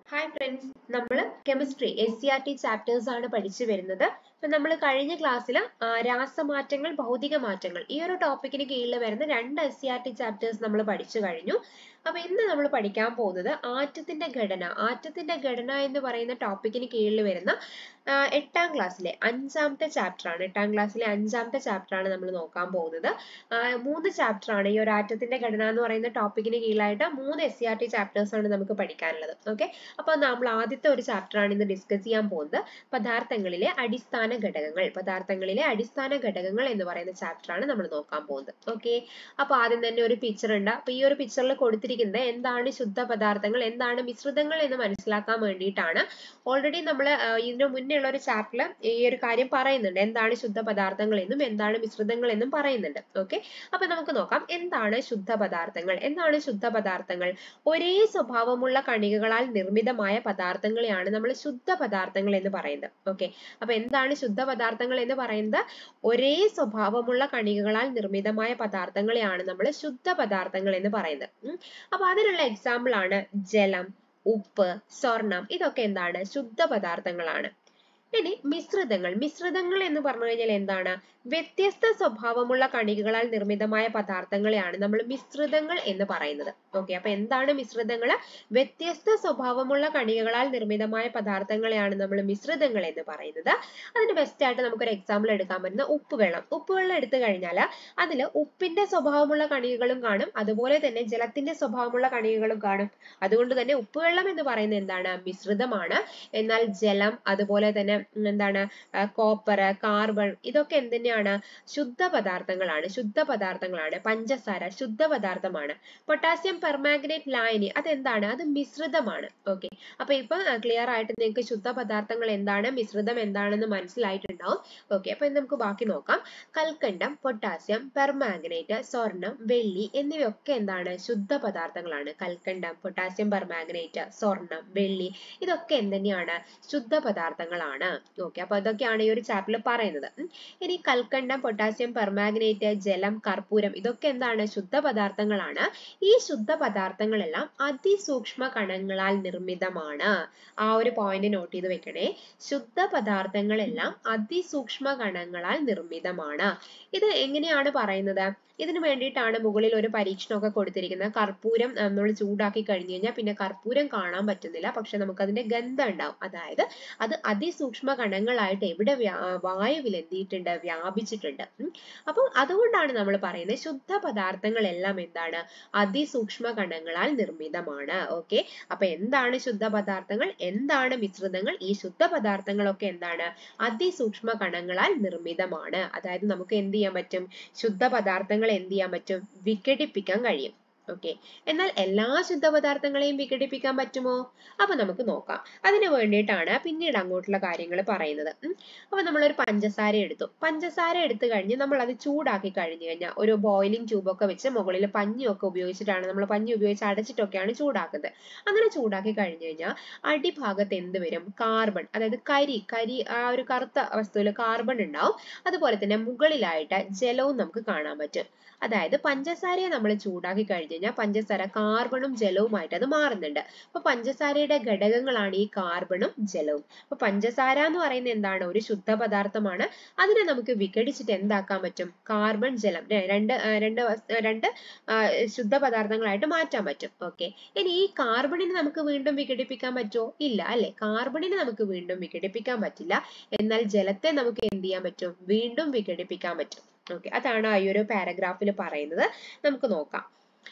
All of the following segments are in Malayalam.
ഹായ് ഫ്രണ്ട്സ് നമ്മൾ chemistry S C R T chapters ആണ് പഠിച്ചു വരുന്നത് അപ്പൊ നമ്മൾ കഴിഞ്ഞ ക്ലാസ്സിൽ രാസമാറ്റങ്ങൾ ഭൗതിക മാറ്റങ്ങൾ ഈ ഒരു ടോപ്പിക്കിന് കീഴിൽ വരുന്ന രണ്ട് S C R T chapters നമ്മൾ പഠിച്ചു കഴിഞ്ഞു അപ്പൊ ഇന്ന് നമ്മൾ പഠിക്കാൻ പോകുന്നത് ആറ്റത്തിന്റെ ഘടന ആറ്റത്തിന്റെ ഘടന എന്ന് പറയുന്ന ടോപ്പിക്കിന് കീഴിൽ വരുന്ന എട്ടാം ക്ലാസ്സിലെ അഞ്ചാമത്തെ ചാപ്റ്റർ ആണ് എട്ടാം ക്ലാസ്സിലെ അഞ്ചാമത്തെ ചാപ്റ്റർ ആണ് നമ്മൾ നോക്കാൻ പോകുന്നത് മൂന്ന് ചാപ്റ്റർ ആണ് ഈ ഒരു ആറ്റത്തിന്റെ ഘടന എന്ന് പറയുന്ന ടോപ്പിക്കിന് കീഴിലായിട്ട് മൂന്ന് S C R T chapters ആണ് നമുക്ക് പഠിക്കാനുള്ളത് ഓക്കെ അപ്പൊ നമ്മൾ ആദ്യത്തെ ഒരു ചാപ്റ്റർ ആണ് ഇന്ന് ഡിസ്കസ് ചെയ്യാൻ പോകുന്നത് പദാർത്ഥങ്ങളിലെ അടിസ്ഥാന ഘടകങ്ങൾ പദാർത്ഥങ്ങളിലെ അടിസ്ഥാന ഘടകങ്ങൾ എന്ന് പറയുന്ന ചാപ്റ്റർ ആണ് നമ്മൾ നോക്കാൻ പോകുന്നത് ഓക്കെ അപ്പൊ ആദ്യം തന്നെ ഒരു പിക്ചർ ഉണ്ട് അപ്പൊ ഈ ഒരു പിക്ചറിൽ കൊടുത്തിരിക്കുന്നത് എന്താണ് ശുദ്ധ പദാർത്ഥങ്ങൾ എന്താണ് മിശ്രിതങ്ങൾ എന്ന് മനസ്സിലാക്കാൻ വേണ്ടിയിട്ടാണ് ഓൾറെഡി നമ്മൾ ഇതിനു മുന്നേ ഉള്ള ഒരു ചാപ്റ്ററിൽ ഈ ഒരു കാര്യം പറയുന്നുണ്ട് എന്താണ് ശുദ്ധ പദാർത്ഥങ്ങൾ എന്നും എന്താണ് മിശ്രിതങ്ങൾ എന്നും പറയുന്നുണ്ട് ഓക്കെ അപ്പൊ നമുക്ക് നോക്കാം എന്താണ് ശുദ്ധ പദാർത്ഥങ്ങൾ എന്താണ് ശുദ്ധ പദാർത്ഥങ്ങൾ ഒരേ സ്വഭാവമുള്ള കണികകളാൽ നിർമ്മിതമായ പദാർത്ഥങ്ങളെയാണ് നമ്മൾ ശുദ്ധ പദാർത്ഥങ്ങൾ എന്ന് പറയുന്നത് ഓക്കെ അപ്പൊ എന്താണ് ശുദ്ധ പദാർത്ഥങ്ങൾ എന്ന് പറയുന്നത് ഒരേ സ്വഭാവമുള്ള കണികകളാൽ നിർമ്മിതമായ പദാർത്ഥങ്ങളെയാണ് നമ്മൾ ശുദ്ധ പദാർത്ഥങ്ങൾ എന്ന് പറയുന്നത് അപ്പൊ അതിനുള്ള എക്സാമ്പിൾ ആണ് ജലം ഉപ്പ് സ്വർണം ഇതൊക്കെ എന്താണ് ശുദ്ധ പദാർത്ഥങ്ങളാണ് ഇനി മിശ്രിതങ്ങൾ മിശ്രിതങ്ങൾ എന്ന് പറഞ്ഞു കഴിഞ്ഞാൽ എന്താണ് വ്യത്യസ്ത സ്വഭാവമുള്ള കണികകളാൽ നിർമ്മിതമായ പദാർത്ഥങ്ങളെയാണ് നമ്മൾ മിശ്രിതങ്ങൾ എന്ന് പറയുന്നത് ഓക്കെ അപ്പൊ എന്താണ് മിശ്രിതങ്ങൾ വ്യത്യസ്ത സ്വഭാവമുള്ള കണികകളാൽ നിർമ്മിതമായ പദാർത്ഥങ്ങളെയാണ് നമ്മൾ മിശ്രിതങ്ങൾ എന്ന് പറയുന്നത് അതിന് ബെസ്റ്റ് ആയിട്ട് നമുക്കൊരു എക്സാമ്പിൾ എടുക്കാൻ പറ്റുന്ന ഉപ്പുവെള്ളം ഉപ്പുവെള്ളം എടുത്തു കഴിഞ്ഞാൽ അതിൽ ഉപ്പിന്റെ സ്വഭാവമുള്ള കണികകളും കാണും അതുപോലെ തന്നെ ജലത്തിന്റെ സ്വഭാവമുള്ള കണികകളും കാണും അതുകൊണ്ട് തന്നെ ഉപ്പുവെള്ളം എന്ന് പറയുന്നത് എന്താണ് മിശ്രിതമാണ് എന്നാൽ ജലം അതുപോലെ തന്നെ എന്താണ് കോപ്പർ കാർബൺ ഇതൊക്കെ എന്തിനാണ് ശുദ്ധ പദാർത്ഥങ്ങളാണ് ശുദ്ധ പദാർത്ഥങ്ങളാണ് പഞ്ചസാര ശുദ്ധ പദാർത്ഥമാണ് പൊട്ടാസ്യം പെർമാഗ്നേറ്റ് ലായനി അതെന്താണ് അത് മിശ്രിതമാണ് ഓക്കെ അപ്പൊ ഇപ്പൊ ക്ലിയർ ആയിട്ട് നിങ്ങൾക്ക് ശുദ്ധ പദാർത്ഥങ്ങൾ എന്താണ് മിശ്രിതം എന്താണെന്ന് മനസ്സിലായിട്ടുണ്ടാവും ഓക്കെ അപ്പൊ നമുക്ക് ബാക്കി നോക്കാം കൽക്കണ്ടം പൊട്ടാസ്യം പെർമാഗ്നേറ്റ് സ്വർണം വെള്ളി എന്നിവയൊക്കെ എന്താണ് ശുദ്ധ പദാർത്ഥങ്ങളാണ് കൽക്കണ്ടം പൊട്ടാസ്യം പെർമാഗ്നേറ്റ് സ്വർണം വെള്ളി ഇതൊക്കെ എന്തിനാണ് ശുദ്ധ പദാർത്ഥങ്ങളാണ് ഓക്കെ അപ്പൊ ഇതൊക്കെയാണ് ഈ ഒരു ചാപ്റ്ററിൽ പറയുന്നത് ഇനി കൽക്കണ്ടം പൊട്ടാസ്യം പെർമാഗ്നേറ്റ് ജലം കർപ്പൂരം ഇതൊക്കെ എന്താണ് ശുദ്ധ പദാർത്ഥങ്ങളാണ് ഈ ശുദ്ധ പദാർത്ഥങ്ങളെല്ലാം അതിസൂക്ഷ്മ കണങ്ങളാൽ നിർമ്മിതമാണ് ആ ഒരു പോയിന്റ് നോട്ട് ചെയ്ത് വെക്കണേ ശുദ്ധ പദാർത്ഥങ്ങളെല്ലാം അതിസൂക്ഷ്മ കണങ്ങളാൽ നിർമ്മിതമാണ് ഇത് എങ്ങനെയാണ് പറയുന്നത് ഇതിനു വേണ്ടിയിട്ടാണ് മുകളിൽ ഒരു പരീക്ഷണമൊക്കെ കൊടുത്തിരിക്കുന്നത് കർപ്പൂരം നമ്മൾ ചൂടാക്കി കഴിഞ്ഞു കഴിഞ്ഞാൽ പിന്നെ കർപ്പൂരം കാണാൻ പറ്റുന്നില്ല പക്ഷെ നമുക്ക് അതിന്റെ ഗന്ധം ഉണ്ടാവും അതായത് അത് അതിസൂക്ഷ്മ കണങ്ങളായിട്ട് എവിടെ വായുവിൽ എന്തിയിട്ടുണ്ട് വ്യാപിച്ചിട്ടുണ്ട് അപ്പം അതുകൊണ്ടാണ് നമ്മൾ പറയുന്നത് ശുദ്ധ പദാർത്ഥങ്ങളെല്ലാം എന്താണ് അതിസൂക്ഷ്മ കണങ്ങളാൽ നിർമ്മിതമാണ് ഓക്കെ അപ്പൊ എന്താണ് ശുദ്ധ പദാർത്ഥങ്ങൾ എന്താണ് മിശ്രിതങ്ങൾ ഈ ശുദ്ധ പദാർത്ഥങ്ങളൊക്കെ എന്താണ് അതിസൂക്ഷ്മ കണങ്ങളാൽ നിർമ്മിതമാണ് അതായത് നമുക്ക് എന്ത് ചെയ്യാൻ പറ്റും ശുദ്ധ പദാർത്ഥങ്ങൾ എന്ത് ചെയ്യാൻ പറ്റും വിഘടിപ്പിക്കാൻ കഴിയും ഓക്കെ എന്നാൽ എല്ലാ ശുദ്ധ പദാർത്ഥങ്ങളെയും വിഘടിപ്പിക്കാൻ പറ്റുമോ അപ്പൊ നമുക്ക് നോക്കാം അതിന് വേണ്ടിയിട്ടാണ് പിന്നീട് അങ്ങോട്ടുള്ള കാര്യങ്ങൾ പറയുന്നത് അപ്പൊ നമ്മളൊരു പഞ്ചസാര എടുത്തു പഞ്ചസാര എടുത്തു കഴിഞ്ഞ് നമ്മൾ അത് ചൂടാക്കി കഴിഞ്ഞു കഴിഞ്ഞാൽ ഒരു ബോയിലിംഗ് ട്യൂബൊക്കെ വെച്ച് മുകളിൽ പഞ്ഞിയൊക്കെ ഉപയോഗിച്ചിട്ടാണ് നമ്മൾ പഞ്ഞി ഉപയോഗിച്ച് അടച്ചിട്ടൊക്കെയാണ് ചൂടാക്കുന്നത് അങ്ങനെ ചൂടാക്കി കഴിഞ്ഞു കഴിഞ്ഞാൽ അടിഭാഗത്ത് എന്ത് വരും കാർബൺ അതായത് കരി കരി ആ ഒരു കറുത്ത വസ്തുവിൽ കാർബൺ ഉണ്ടാവും അതുപോലെ തന്നെ മുകളിലായിട്ട് ജലവും നമുക്ക് കാണാൻ പറ്റും അതായത് പഞ്ചസാരയെ നമ്മൾ ചൂടാക്കി കഴിഞ്ഞു കഴിഞ്ഞാൽ പഞ്ചസാര കാർബണും ജലവുമായിട്ട് അത് മാറുന്നുണ്ട് അപ്പൊ പഞ്ചസാരയുടെ ഘടകങ്ങളാണ് ഈ കാർബണും ജലവും അപ്പൊ പഞ്ചസാര എന്ന് പറയുന്നത് എന്താണ് ഒരു ശുദ്ധ പദാർത്ഥമാണ് അതിനെ നമുക്ക് വിഘടിച്ചിട്ട് എന്താക്കാൻ പറ്റും കാർബൺ ജലം രണ്ട് രണ്ട് രണ്ട് ശുദ്ധ പദാർത്ഥങ്ങളായിട്ട് മാറ്റാൻ പറ്റും ഓക്കെ ഇനി ഈ കാർബണിനെ നമുക്ക് വീണ്ടും വിഘടിപ്പിക്കാൻ പറ്റുമോ ഇല്ല അല്ലെ കാർബണിനെ നമുക്ക് വീണ്ടും വിഘടിപ്പിക്കാൻ പറ്റില്ല എന്നാൽ ജലത്തെ നമുക്ക് എന്ത് ചെയ്യാൻ പറ്റും വീണ്ടും വിഘടിപ്പിക്കാൻ പറ്റും ഓക്കെ അതാണ് ഈ ഒരു പാരഗ്രാഫിൽ പറയുന്നത് നമുക്ക് നോക്കാം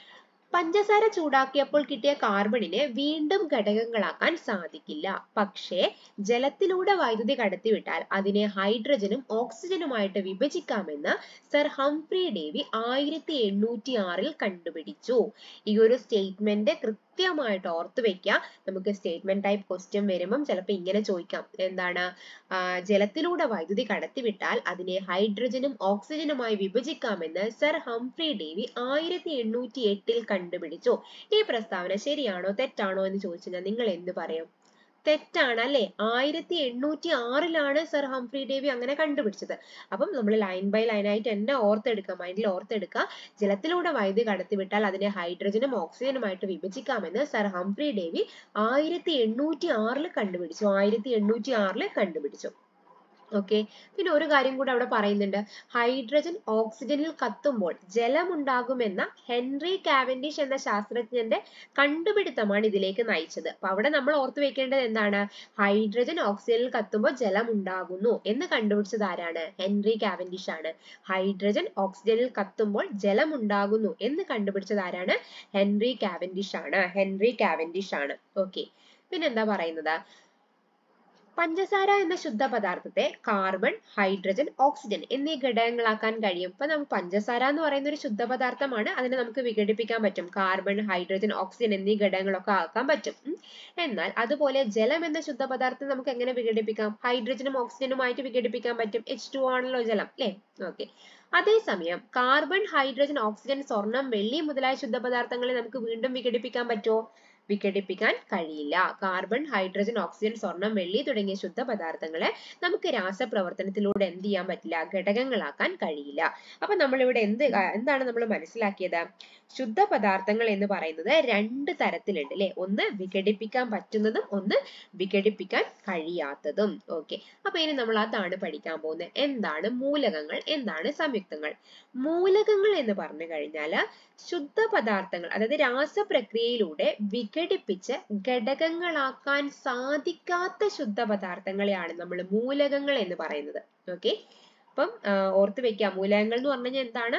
പഞ്ചസാര ചൂടാക്കിയപ്പോൾ കിട്ടിയ കാർബണിനെ വീണ്ടും ഘടകങ്ങളാക്കാൻ സാധിക്കില്ല പക്ഷേ ജലത്തിലൂടെ വൈദ്യുതി കടത്തിവിട്ടാൽ അതിനെ ഹൈഡ്രജനും ഓക്സിജനുമായിട്ട് വിഭജിക്കാമെന്ന് സർ ഹംഫ്രി ഡേവി ആയിരത്തി എണ്ണൂറ്റി ആറിൽ കണ്ടുപിടിച്ചു ഈ ഒരു സ്റ്റേറ്റ്മെന്റ് കൃത്യമായിട്ട് ഓർത്തു വെക്കുക നമുക്ക് സ്റ്റേറ്റ്മെന്റ് ടൈപ്പ് ക്വസ്റ്റ്യൻ വരുമ്പം ചിലപ്പോൾ ഇങ്ങനെ ചോദിക്കാം എന്താണ് ജലത്തിലൂടെ വൈദ്യുതി കടത്തിവിട്ടാൽ അതിനെ ഹൈഡ്രജനും ഓക്സിജനുമായി വിഭജിക്കാമെന്ന് സർ ഹംഫ്രി ഡേവി ആയിരത്തി എണ്ണൂറ്റി എട്ടിൽ കണ്ടുപിടിച്ചു ഈ പ്രസ്താവന ശരിയാണോ തെറ്റാണോ എന്ന് ചോദിച്ചു കഴിഞ്ഞാൽ നിങ്ങൾ എന്ത് പറയും തെറ്റാണ് അല്ലെ ആയിരത്തി എണ്ണൂറ്റി ആറിലാണ് സർ ഹംഫ്രി ഡേവി അങ്ങനെ കണ്ടുപിടിച്ചത് അപ്പം നമ്മൾ ലൈൻ ബൈ ലൈൻ ആയിട്ട് തന്നെ ഓർത്തെടുക്കുക മൈൻഡിൽ ഓർത്തെടുക്കുക ജലത്തിലൂടെ വൈദ്യുതി കടത്തിവിട്ടാൽ അതിനെ ഹൈഡ്രജനും ഓക്സിജനുമായിട്ട് വിഭജിക്കാമെന്ന് സർ ഹംഫ്രി ഡേവി ആയിരത്തി എണ്ണൂറ്റി ആറിൽ കണ്ടുപിടിച്ചു ആയിരത്തി എണ്ണൂറ്റി ആറിൽ കണ്ടുപിടിച്ചു ഓക്കെ പിന്നെ ഒരു കാര്യം കൂടെ അവിടെ പറയുന്നുണ്ട് ഹൈഡ്രജൻ ഓക്സിജനിൽ കത്തുമ്പോൾ ജലമുണ്ടാകുമെന്ന ഹെൻറി കാവൻഡിഷ് എന്ന ശാസ്ത്രജ്ഞന്റെ കണ്ടുപിടുത്തമാണ് ഇതിലേക്ക് നയിച്ചത് അപ്പൊ അവിടെ നമ്മൾ ഓർത്തു വെക്കേണ്ടത് എന്താണ് ഹൈഡ്രജൻ ഓക്സിജനിൽ കത്തുമ്പോൾ ജലം ഉണ്ടാകുന്നു എന്ന് കണ്ടുപിടിച്ചത് ആരാണ് ഹെൻറി കാവൻഡിഷ് ആണ് ഹൈഡ്രജൻ ഓക്സിജനിൽ കത്തുമ്പോൾ ജലം ഉണ്ടാകുന്നു എന്ന് കണ്ടുപിടിച്ചത് ആരാണ് ഹെൻറി കാവൻഡിഷ് ആണ് ഹെൻറി കാവൻഡിഷ് ആണ് ഓക്കെ പിന്നെന്താ പറയുന്നത് പഞ്ചസാര എന്ന ശുദ്ധ പദാർത്ഥത്തെ കാർബൺ ഹൈഡ്രജൻ ഓക്സിജൻ എന്നീ ഘടകങ്ങളാക്കാൻ കഴിയും ഇപ്പൊ നമുക്ക് പഞ്ചസാര എന്ന് പറയുന്ന ഒരു ശുദ്ധ പദാർത്ഥമാണ് അതിനെ നമുക്ക് വിഘടിപ്പിക്കാൻ പറ്റും കാർബൺ ഹൈഡ്രജൻ ഓക്സിജൻ എന്നീ ഘടകങ്ങളൊക്കെ ആക്കാൻ പറ്റും ഉം. എന്നാൽ അതുപോലെ ജലം എന്ന ശുദ്ധ പദാർത്ഥം നമുക്ക് എങ്ങനെ വിഘടിപ്പിക്കാം ഹൈഡ്രജനും ഓക്സിജനുമായിട്ട് വിഘടിപ്പിക്കാൻ പറ്റും എച്ച് ടു ആണല്ലോ ജലം അല്ലേ ഓക്കെ അതേസമയം കാർബൺ ഹൈഡ്രജൻ ഓക്സിജൻ സ്വർണം വെള്ളി മുതലായ ശുദ്ധ പദാർത്ഥങ്ങളെ നമുക്ക് വീണ്ടും വിഘടിപ്പിക്കാൻ പറ്റുമോ വിഘടിപ്പിക്കാൻ കഴിയില്ല കാർബൺ ഹൈഡ്രജൻ ഓക്സിജൻ സ്വർണം വെള്ളി തുടങ്ങിയ ശുദ്ധ പദാർത്ഥങ്ങളെ നമുക്ക് രാസപ്രവർത്തനത്തിലൂടെ എന്ത് ചെയ്യാൻ പറ്റില്ല ഘടകങ്ങളാക്കാൻ കഴിയില്ല അപ്പൊ നമ്മൾ ഇവിടെ എന്ത് ആ, എന്താണ് നമ്മൾ മനസ്സിലാക്കിയത് ശുദ്ധ പദാർത്ഥങ്ങൾ എന്ന് പറയുന്നത് രണ്ട് തരത്തിലുണ്ട് അല്ലെ ഒന്ന് വിഘടിപ്പിക്കാൻ പറ്റുന്നതും ഒന്ന് വിഘടിപ്പിക്കാൻ കഴിയാത്തതും ഓക്കെ അപ്പൊ ഇനി നമ്മൾ അതാണ് പഠിക്കാൻ പോകുന്നത് എന്താണ് മൂലകങ്ങൾ എന്താണ് സംയുക്തങ്ങൾ മൂലകങ്ങൾ എന്ന് പറഞ്ഞു കഴിഞ്ഞാൽ ശുദ്ധ പദാർത്ഥങ്ങൾ അതായത് രാസപ്രക്രിയയിലൂടെ വിഘടിപ്പിച്ച് ഘടകങ്ങളാക്കാൻ സാധിക്കാത്ത ശുദ്ധ പദാർത്ഥങ്ങളെയാണ് നമ്മൾ മൂലകങ്ങൾ എന്ന് പറയുന്നത് ഓക്കെ അപ്പം ആ, ഓർത്ത് വെക്കുക മൂലകങ്ങൾ എന്ന് പറഞ്ഞു കഴിഞ്ഞാൽ എന്താണ്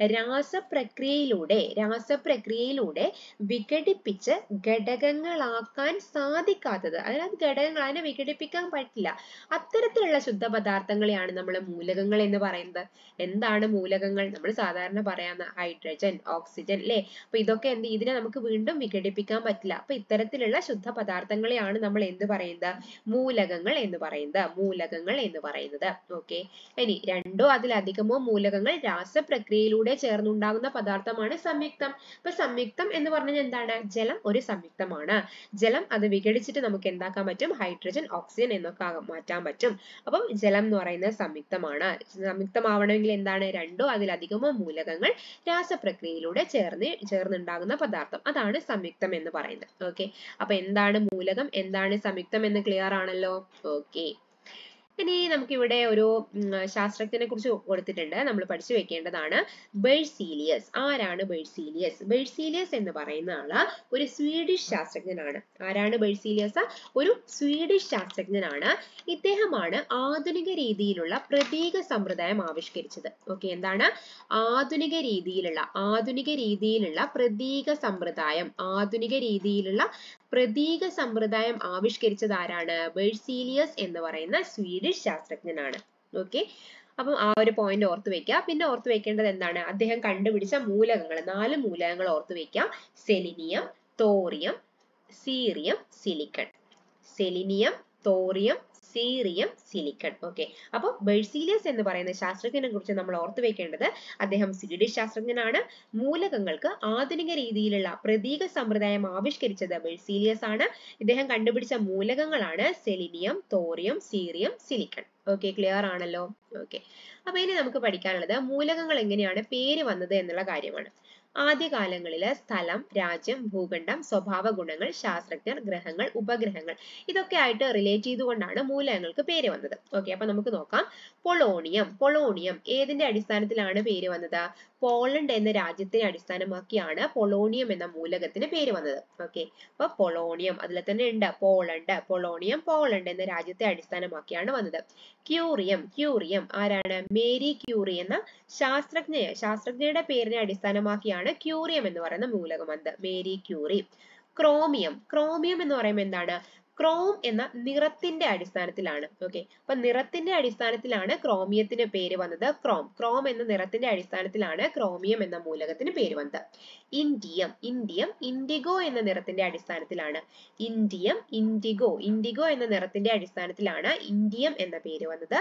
രാസപ്രക്രിയയിലൂടെ രാസപ്രക്രിയയിലൂടെ വിഘടിപ്പിച്ച് ഘടകങ്ങളാക്കാൻ സാധിക്കാത്തത് അതായത് ഘടകങ്ങൾ അതിനെ വിഘടിപ്പിക്കാൻ പറ്റില്ല അത്തരത്തിലുള്ള ശുദ്ധ പദാർത്ഥങ്ങളെയാണ് നമ്മൾ മൂലകങ്ങൾ എന്ന് പറയുന്നത് എന്താണ് മൂലകങ്ങൾ നമ്മൾ സാധാരണ പറയാവുന്ന ഹൈഡ്രജൻ ഓക്സിജൻ അല്ലേ അപ്പൊ ഇതൊക്കെ എന്ത് ഇതിനെ നമുക്ക് വീണ്ടും വിഘടിപ്പിക്കാൻ പറ്റില്ല അപ്പൊ ഇത്തരത്തിലുള്ള ശുദ്ധ പദാർത്ഥങ്ങളെയാണ് നമ്മൾ എന്ത് പറയുന്നത് മൂലകങ്ങൾ എന്ന് പറയുന്നത് മൂലകങ്ങൾ എന്ന് പറയുന്നത് ഓക്കെ ഇനി രണ്ടോ അതിലധികമോ മൂലകങ്ങൾ രാസപ്രക്രിയയിലൂടെ ചേർന്നുണ്ടാകുന്ന പദാർത്ഥമാണ് സംയുക്തം അപ്പൊ സംയുക്തം എന്ന് പറഞ്ഞാൽ എന്താണ് ജലം ഒരു സംയുക്തമാണ് ജലം അത് വിഘടിച്ചിട്ട് നമുക്ക് എന്താക്കാൻ പറ്റും ഹൈഡ്രജൻ ഓക്സിജൻ എന്നൊക്കെ ആകാൻ- മാറ്റാൻ പറ്റും അപ്പം ജലം എന്ന് പറയുന്നത് സംയുക്തമാണ് സംയുക്തമാവണമെങ്കിൽ എന്താണ് രണ്ടോ അതിലധികമോ മൂലകങ്ങൾ രാസപ്രക്രിയയിലൂടെ ചേർന്ന് ചേർന്നുണ്ടാകുന്ന പദാർത്ഥം അതാണ് സംയുക്തം എന്ന് പറയുന്നത് ഓക്കെ അപ്പൊ എന്താണ് മൂലകം എന്താണ് സംയുക്തം എന്ന് ക്ലിയർ ആണല്ലോ ഓക്കെ ഇനി നമുക്കിവിടെ ഒരു ഉം, ശാസ്ത്രജ്ഞനെ കുറിച്ച് കൊടുത്തിട്ടുണ്ട് നമ്മൾ പഠിച്ചു വെക്കേണ്ടതാണ് ബെഴ്സീലിയസ് ആരാണ് ബെഴ്സീലിയസ് ബെഴ്സീലിയസ് എന്ന് പറയുന്ന ആള് ഒരു സ്വീഡിഷ് ശാസ്ത്രജ്ഞനാണ് ആരാണ് ബെഴ്സീലിയസ് ഒരു സ്വീഡിഷ് ശാസ്ത്രജ്ഞനാണ് ഇദ്ദേഹമാണ് ആധുനിക രീതിയിലുള്ള പ്രതീക സമ്പ്രദായം ആവിഷ്കരിച്ചത് ഓക്കെ എന്താണ് ആധുനിക രീതിയിലുള്ള ആധുനിക രീതിയിലുള്ള പ്രതീക സമ്പ്രദായം ആധുനിക രീതിയിലുള്ള പ്രതീക സമ്പ്രദായം ആവിഷ്കരിച്ചത് ആരാണ് ബെഴ്സീലിയസ് എന്ന് പറയുന്ന സ്വീഡിഷ് ശാസ്ത്രജ്ഞനാണ് ഓക്കെ അപ്പം ആ ഒരു പോയിന്റ് ഓർത്ത് വെക്കുക പിന്നെ ഓർത്ത് വെക്കേണ്ടത് എന്താണ് അദ്ദേഹം കണ്ടുപിടിച്ച മൂലകങ്ങൾ നാല് മൂലകങ്ങൾ ഓർത്ത് വെക്കുക selenium thorium cerium silicon selenium thorium cerium silicon okay അപ്പോൾ ബെഴ്സീലിയസ് എന്ന് പറയുന്ന ശാസ്ത്രജ്ഞനെ കുറിച്ച് നമ്മൾ ഓർത്തു വെക്കേണ്ടത് അദ്ദേഹം സ്വീഡിഷ് ശാസ്ത്രജ്ഞനാണ് മൂലകങ്ങൾക്ക് ആധുനിക രീതിയിലുള്ള പ്രതീക സമ്പ്രദായം ആവിഷ്കരിച്ചത് ബെഴ്സീലിയസ് ആണ് ഇദ്ദേഹം കണ്ടുപിടിച്ച മൂലകങ്ങളാണ് selenium thorium cerium silicon okay clear ആണല്ലോ ഓക്കെ അപ്പൊ ഇനി നമുക്ക് പഠിക്കാനുള്ളത് മൂലകങ്ങൾ എങ്ങനെയാണ് പേര് വന്നത് എന്നുള്ള കാര്യമാണ് ആദ്യകാലങ്ങളില് സ്ഥലം രാജ്യം ഭൂഖണ്ഡം സ്വഭാവ ഗുണങ്ങൾ ശാസ്ത്രജ്ഞർ ഗ്രഹങ്ങൾ ഉപഗ്രഹങ്ങൾ ഇതൊക്കെ ആയിട്ട് റിലേറ്റ് ചെയ്തുകൊണ്ടാണ് മൂലകങ്ങൾക്ക് പേര് വന്നത് ഓക്കെ അപ്പൊ നമുക്ക് നോക്കാം പൊളോണിയം പൊളോണിയം ഏതിന്റെ അടിസ്ഥാനത്തിലാണ് പേര് വന്നത് പോളണ്ട് എന്ന രാജ്യത്തിനെ അടിസ്ഥാനമാക്കിയാണ് പൊളോണിയം എന്ന മൂലകത്തിന് പേര് വന്നത് ഓക്കെ അപ്പൊ പൊളോണിയം അതിൽ തന്നെ ഉണ്ട് പോളണ്ട് പൊളോണിയം പോളണ്ട് എന്ന രാജ്യത്തെ അടിസ്ഥാനമാക്കിയാണ് വന്നത് ക്യൂറിയം ക്യൂറിയം ആരാണ് മേരി ക്യൂറി എന്ന ശാസ്ത്രജ്ഞ ശാസ്ത്രജ്ഞയുടെ പേരിനെ അടിസ്ഥാനമാക്കിയാണ് ക്യൂറിയം എന്ന് പറയുന്ന മൂലകം വന്നത് മേരി ക്യൂറി ക്രോമിയം ക്രോമിയം എന്ന് പറയുമ്പോൾ എന്താണ് ക്രോം എന്ന നിറത്തിന്റെ അടിസ്ഥാനത്തിലാണ് ഓക്കെ അപ്പൊ നിറത്തിന്റെ അടിസ്ഥാനത്തിലാണ് ക്രോമിയത്തിന് പേര് വന്നത് ക്രോം ക്രോം എന്ന നിറത്തിന്റെ അടിസ്ഥാനത്തിലാണ് ക്രോമിയം എന്ന മൂലകത്തിന് പേര് വന്നത് ഇൻഡിയം ഇൻഡിയം ഇൻഡിഗോ എന്ന നിറത്തിന്റെ അടിസ്ഥാനത്തിലാണ് ഇൻഡിയം ഇൻഡിഗോ ഇൻഡിഗോ എന്ന നിറത്തിന്റെ അടിസ്ഥാനത്തിലാണ് ഇൻഡിയം എന്ന പേര് വന്നത്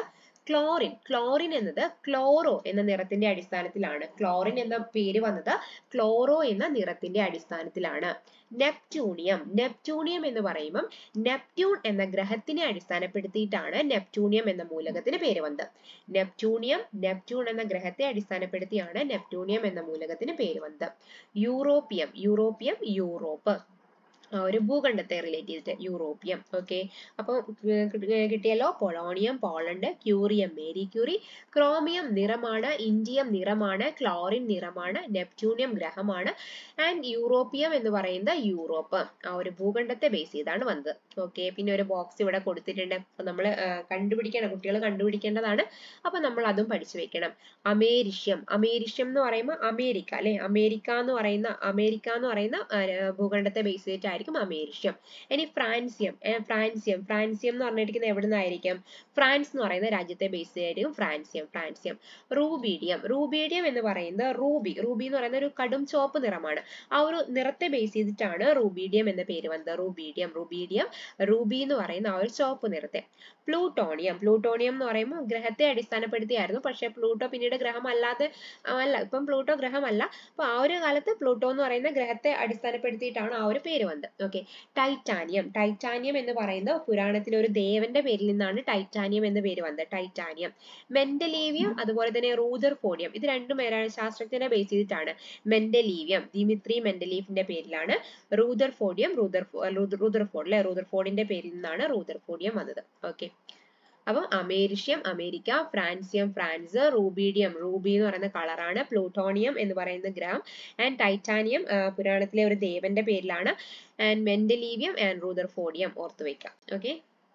ക്ലോറിൻ ക്ലോറിൻ എന്നത് ക്ലോറോ എന്ന നിറത്തിന്റെ അടിസ്ഥാനത്തിലാണ് ക്ലോറിൻ എന്ന പേര് വന്നത് ക്ലോറോ എന്ന നിറത്തിന്റെ അടിസ്ഥാനത്തിലാണ് നെപ്റ്റ്യൂണിയം നെപ്റ്റ്യൂണിയം എന്ന് പറയുമ്പം നെപ്റ്റ്യൂൺ എന്ന ഗ്രഹത്തിനെ അടിസ്ഥാനപ്പെടുത്തിയിട്ടാണ് നെപ്റ്റ്യൂണിയം എന്ന മൂലകത്തിന് പേര് വന്നത് നെപ്റ്റ്യൂണിയം നെപ്റ്റ്യൂൺ എന്ന ഗ്രഹത്തെ അടിസ്ഥാനപ്പെടുത്തിയാണ് നെപ്റ്റ്യൂണിയം എന്ന മൂലകത്തിന് പേര് വന്നത് യൂറോപ്പിയം യൂറോപ്പിയം യൂറോപ്പ് ആ ഒരു ഭൂഖണ്ഡത്തെ റിലേറ്റ് ചെയ്തിട്ട് യൂറോപ്പിയം ഓക്കെ അപ്പോൾ കിട്ടിയല്ലോ polonium Poland curium Marie Curie chromium നിറമാണ് ഇൻഡിയം നിറമാണ് ക്ലോറിൻ നിറമാണ് നെപ്റ്റ്യൂണിയം ഗ്രഹമാണ് ആൻഡ് യൂറോപ്പിയം എന്ന് പറയുന്നത് യൂറോപ്പ് ആ ഒരു ഭൂഖണ്ഡത്തെ ബേസ് ചെയ്താണ് വന്നത് ഓക്കെ പിന്നെ ഒരു ബോക്സ് ഇവിടെ കൊടുത്തിട്ടുണ്ട് അപ്പൊ നമ്മൾ കണ്ടുപിടിക്കണം കുട്ടികൾ കണ്ടുപിടിക്കേണ്ടതാണ് അപ്പൊ നമ്മൾ അതും പഠിച്ചു വെക്കണം അമേരിഷ്യം അമേരിഷ്യം എന്ന് പറയുമ്പോൾ അമേരിക്ക അല്ലെ അമേരിക്ക എന്ന് പറയുന്ന അമേരിക്ക എന്ന് പറയുന്ന ഭൂഖണ്ഡത്തെ ബേസ് ചെയ്തിട്ടായിരിക്കും അമേരിഷ്യം ഇനി ഫ്രാൻസിയം ഫ്രാൻസിയം ഫ്രാൻസിയം എന്ന് പറഞ്ഞിരിക്കുന്നത് എവിടെ നിന്നായിരിക്കും ഫ്രാൻസ് എന്ന് പറയുന്ന രാജ്യത്തെ ബേസ് ചെയ്തായിരിക്കും ഫ്രാൻസിയം ഫ്രാൻസിയം റൂബീഡിയം റൂബീഡിയം എന്ന് പറയുന്നത് റൂബി റൂബി എന്ന് പറയുന്ന ഒരു കടും ചുവപ്പ് നിറമാണ് ആ ഒരു നിറത്തെ ബേസ് ചെയ്തിട്ടാണ് റൂബീഡിയം എന്ന പേര് വന്നത് റൂബീഡിയം റൂബീഡിയം റൂബി എന്ന് പറയുന്ന ആ ഒരു ചുവപ്പ് നിറത്തെ പ്ലൂട്ടോണിയം പ്ലൂട്ടോണിയം എന്ന് പറയുമ്പോൾ ഗ്രഹത്തെ അടിസ്ഥാനപ്പെടുത്തിയായിരുന്നു പക്ഷെ പ്ലൂട്ടോ പിന്നീട് ഗ്രഹം അല്ലാതെ അല്ല ഇപ്പം പ്ലൂട്ടോ ഗ്രഹമല്ല അപ്പൊ ആ ഒരു കാലത്ത് പ്ലൂട്ടോ എന്ന് പറയുന്ന ഗ്രഹത്തെ അടിസ്ഥാനപ്പെടുത്തിയിട്ടാണ് ആ ഒരു പേര് വന്നത് ഓക്കെ ടൈറ്റാനിയം ടൈറ്റാനിയം എന്ന് പറയുന്നത് പുരാണത്തിലെ ഒരു ദേവന്റെ പേരിൽ നിന്നാണ് ടൈറ്റാനിയം എന്ന പേര് വന്നത് ടൈറ്റാനിയം മെന്റലീവിയം അതുപോലെ തന്നെ റൂദർഫോർഡിയം ഇത് രണ്ടും പേരാണ് ശാസ്ത്രജ്ഞനെ ബേസ് ചെയ്തിട്ടാണ് മെന്റലീവിയം ദിമിത്രി മെന്റലീഫിന്റെ പേരിലാണ് റൂദർഫോർഡിയം റൂദർ റൂദർഫോർഡ് അല്ലെ റൂദർഫോർഡിന്റെ പേരിൽ നിന്നാണ് റൂദർഫോർഡിയം വന്നത് ഓക്കെ അപ്പം americium America francium France rubidium ruby എന്ന് പറയുന്ന കളറാണ് പ്ലൂട്ടോണിയം എന്ന് പറയുന്ന ഗ്രഹം ആൻഡ് ടൈറ്റാനിയം പുരാണത്തിലെ ഒരു ദേവന്റെ പേരിലാണ് ആൻഡ് മെന്റലീവിയം ആൻഡ് റൂദർഫോർഡിയം ഓർത്തു വെക്കാം ഓക്കെ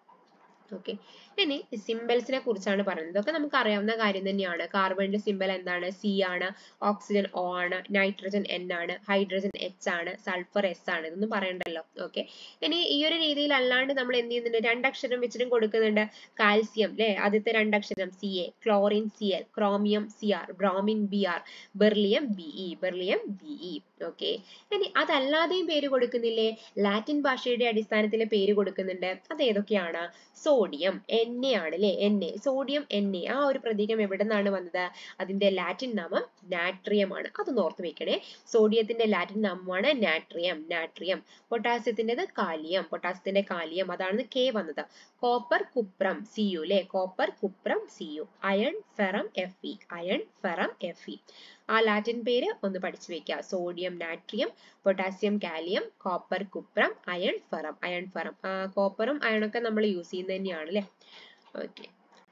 ഓക്കെ ഇനി സിമ്പൽസിനെ കുറിച്ചാണ് പറയുന്നത് ഇതൊക്കെ നമുക്ക് അറിയാവുന്ന കാര്യം തന്നെയാണ് കാർബണിന്റെ സിമ്പൽ എന്താണ് സി ആണ് ഓക്സിജൻ ഒ ആണ് നൈട്രജൻ എൻ ആണ് ഹൈഡ്രജൻ എച്ച് ആണ് സൾഫർ എസ് ആണ് ഇതൊന്നും പറയണ്ടല്ലോ ഓക്കെ ഇനി ഈ ഒരു രീതിയിൽ അല്ലാണ്ട് നമ്മൾ എന്ത് ചെയ്യുന്നുണ്ട് രണ്ടക്ഷരം വെച്ചിട്ടും കൊടുക്കുന്നുണ്ട് കാൽസ്യം അല്ലെ ആദ്യത്തെ രണ്ടക്ഷരം C A chlorine C L chromium C R bromine B R beryllium B E beryllium B E okay ഇനി അതല്ലാതെയും പേര് കൊടുക്കുന്നില്ലേ ലാറ്റിൻ ഭാഷയുടെ അടിസ്ഥാനത്തിൽ പേര് കൊടുക്കുന്നുണ്ട് അത് ഏതൊക്കെയാണ് സോഡിയം എൻ എ ആണ് അല്ലെ N A sodium N A ആ ഒരു പ്രതീകം എവിടെ നിന്നാണ് വന്നത് അതിന്റെ ലാറ്റിൻ നാമം നാട്രിയം ആണ് അതൊന്ന് ഓർത്ത് വെക്കണേ സോഡിയത്തിന്റെ ലാറ്റിൻ നാമമാണ് നാട്രിയം നാട്രിയം പൊട്ടാസ്യത്തിൻ്റെത് കാലിയം പൊട്ടാസ്യത്തിന്റെ കാലിയം അതാണ് കെ വന്നത് കോപ്പർ കുപ്രം സി യു അല്ലെ copper cuprum C U iron ferrum F E iron ferrum F E ആ ലാറ്റിൻ പേര് ഒന്ന് പഠിച്ചു വെക്കുക sodium natrium potassium kalium copper cuprum iron ferrum iron ferrum കോപ്പറും അയണൊക്കെ നമ്മൾ യൂസ് ചെയ്യുന്നത് തന്നെയാണ് അല്ലേ ഓക്കെ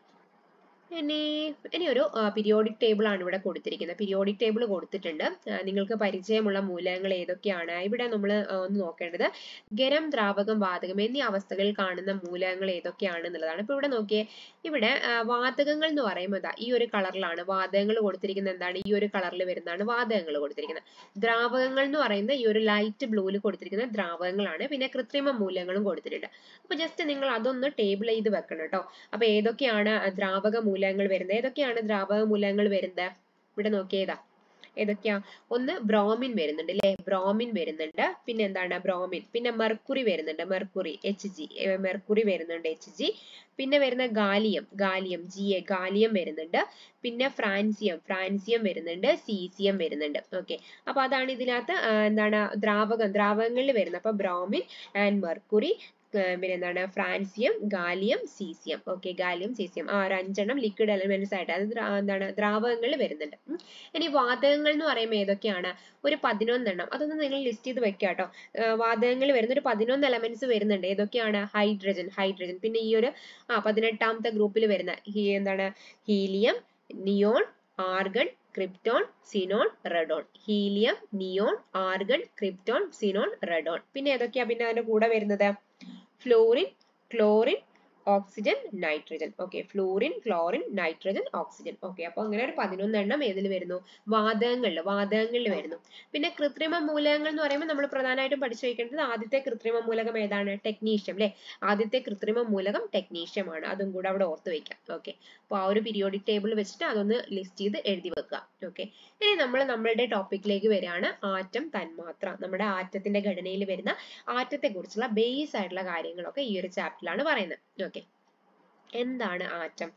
ഇനി ഇനി ഒരു പീരിയോഡിക് ടേബിൾ ആണ് ഇവിടെ കൊടുത്തിരിക്കുന്നത് പീരിയോഡിക് ടേബിൾ കൊടുത്തിട്ടുണ്ട് നിങ്ങൾക്ക് പരിചയമുള്ള മൂലകങ്ങൾ ഏതൊക്കെയാണ് ഇവിടെ നമ്മൾ ഒന്ന് നോക്കേണ്ടത് ഖരം ദ്രാവകം വാതകം എന്നീ അവസ്ഥകളിൽ കാണുന്ന മൂലകങ്ങൾ ഏതൊക്കെയാണ് എന്നുള്ളതാണ് ഇപ്പൊ ഇവിടെ നോക്കിയേ ഇവിടെ വാതകങ്ങൾ എന്ന് പറയുമ്പോൾ ഈ ഒരു കളറിലാണ് വാതകങ്ങൾ കൊടുത്തിരിക്കുന്നത് എന്താണ് ഈ ഒരു കളറിൽ വരുന്നതാണ് വാതകങ്ങൾ കൊടുത്തിരിക്കുന്നത് ദ്രാവകങ്ങൾ എന്ന് പറയുന്നത് ഈ ഒരു ലൈറ്റ് ബ്ലൂവിൽ കൊടുത്തിരിക്കുന്ന ദ്രാവകങ്ങളാണ് പിന്നെ കൃത്രിമ മൂലകങ്ങളും കൊടുത്തിട്ടുണ്ട് അപ്പൊ ജസ്റ്റ് നിങ്ങൾ അതൊന്ന് ടേബിൾ ചെയ്ത് വെക്കണം കേട്ടോ അപ്പൊ ഏതൊക്കെയാണ് ദ്രാവക മൂലകങ്ങൾ വരുന്നത് ഏതൊക്കെയാണ് ദ്രാവക മൂലകങ്ങൾ വരുന്നത് ഇവിടെ നോക്കിയതാ ഏതൊക്കെയാ ഒന്ന് ബ്രോമിൻ വരുന്നുണ്ട് അല്ലെ ബ്രോമിൻ വരുന്നുണ്ട് പിന്നെ എന്താണ് ബ്രോമിൻ പിന്നെ മെർക്കുറി വരുന്നുണ്ട് മെർക്കുറി എച്ച് ജി മെർക്കുറി വരുന്നുണ്ട് എച്ച് ജി പിന്നെ വരുന്ന gallium gallium G A gallium വരുന്നുണ്ട് പിന്നെ ഫ്രാൻസിയം ഫ്രാൻസിയം വരുന്നുണ്ട് സീസിയം വരുന്നുണ്ട് ഓക്കെ അപ്പൊ അതാണ് ഇതിനകത്ത് എന്താണ് ദ്രാവകം ദ്രാവകങ്ങളിൽ വരുന്നത് അപ്പൊ ബ്രോമിൻ ആൻഡ് മെർക്കുറി പിന്നെ എന്താണ് francium gallium caesium okay gallium caesium ആ ഒരു അഞ്ചെണ്ണം ലിക്വിഡ് എലമെന്റ്സ് ആയിട്ട് അത് എന്താണ് ദ്രാവകങ്ങളിൽ വരുന്നുണ്ട് ഇനി വാതകങ്ങൾ എന്ന് പറയുമ്പോൾ ഏതൊക്കെയാണ് ഒരു പതിനൊന്നെണ്ണം അതൊന്ന് നിങ്ങൾ ലിസ്റ്റ് ചെയ്ത് വെക്കുക കേട്ടോ വാതകങ്ങളിൽ വരുന്ന ഒരു പതിനൊന്ന് എലമെന്റ്സ് വരുന്നുണ്ട് ഏതൊക്കെയാണ് ഹൈഡ്രജൻ ഹൈഡ്രജൻ പിന്നെ ഈ ഒരു ആ പതിനെട്ടാമത്തെ ഗ്രൂപ്പിൽ വരുന്ന എന്താണ് helium neon argon krypton xenon radon helium neon argon krypton xenon radon പിന്നെ ഏതൊക്കെയാ പിന്നെ അതിന്റെ കൂടെ വരുന്നത് fluorine chlorine oxygen nitrogen okay fluorine chlorine nitrogen oxygen okay അപ്പൊ അങ്ങനെ ഒരു പതിനൊന്നെണ്ണം ഏതിൽ വരുന്നു വാതകങ്ങളിൽ വാതകങ്ങളിൽ വരുന്നു പിന്നെ കൃത്രിമ മൂലകങ്ങൾ എന്ന് പറയുമ്പോൾ നമ്മൾ പ്രധാനമായിട്ടും പഠിച്ചു വയ്ക്കേണ്ടത് ആദ്യത്തെ കൃത്രിമ മൂലകം ഏതാണ് ടെക്നീഷ്യം അല്ലെ ആദ്യത്തെ കൃത്രിമ മൂലകം ടെക്നീഷ്യം ആണ് അതും കൂടെ അവിടെ ഓർത്ത് വെക്കാം ഓക്കെ അപ്പൊ ആ ഒരു പീരിയോഡിക് ടേബിൾ വെച്ചിട്ട് അതൊന്ന് ലിസ്റ്റ് ചെയ്ത് എഴുതി വെക്കുക ഓക്കെ ഇനി നമ്മൾ നമ്മളുടെ ടോപ്പിക്കിലേക്ക് വരികയാണ് ആറ്റം തന്മാത്ര നമ്മുടെ ആറ്റത്തിന്റെ ഘടനയിൽ വരുന്ന ആറ്റത്തെ കുറിച്ചുള്ള ബേസ് ആയിട്ടുള്ള കാര്യങ്ങളൊക്കെ ഈ ഒരു ചാപ്റ്ററിലാണ് പറയുന്നത് ഓക്കെ എന്താണ് ആറ്റം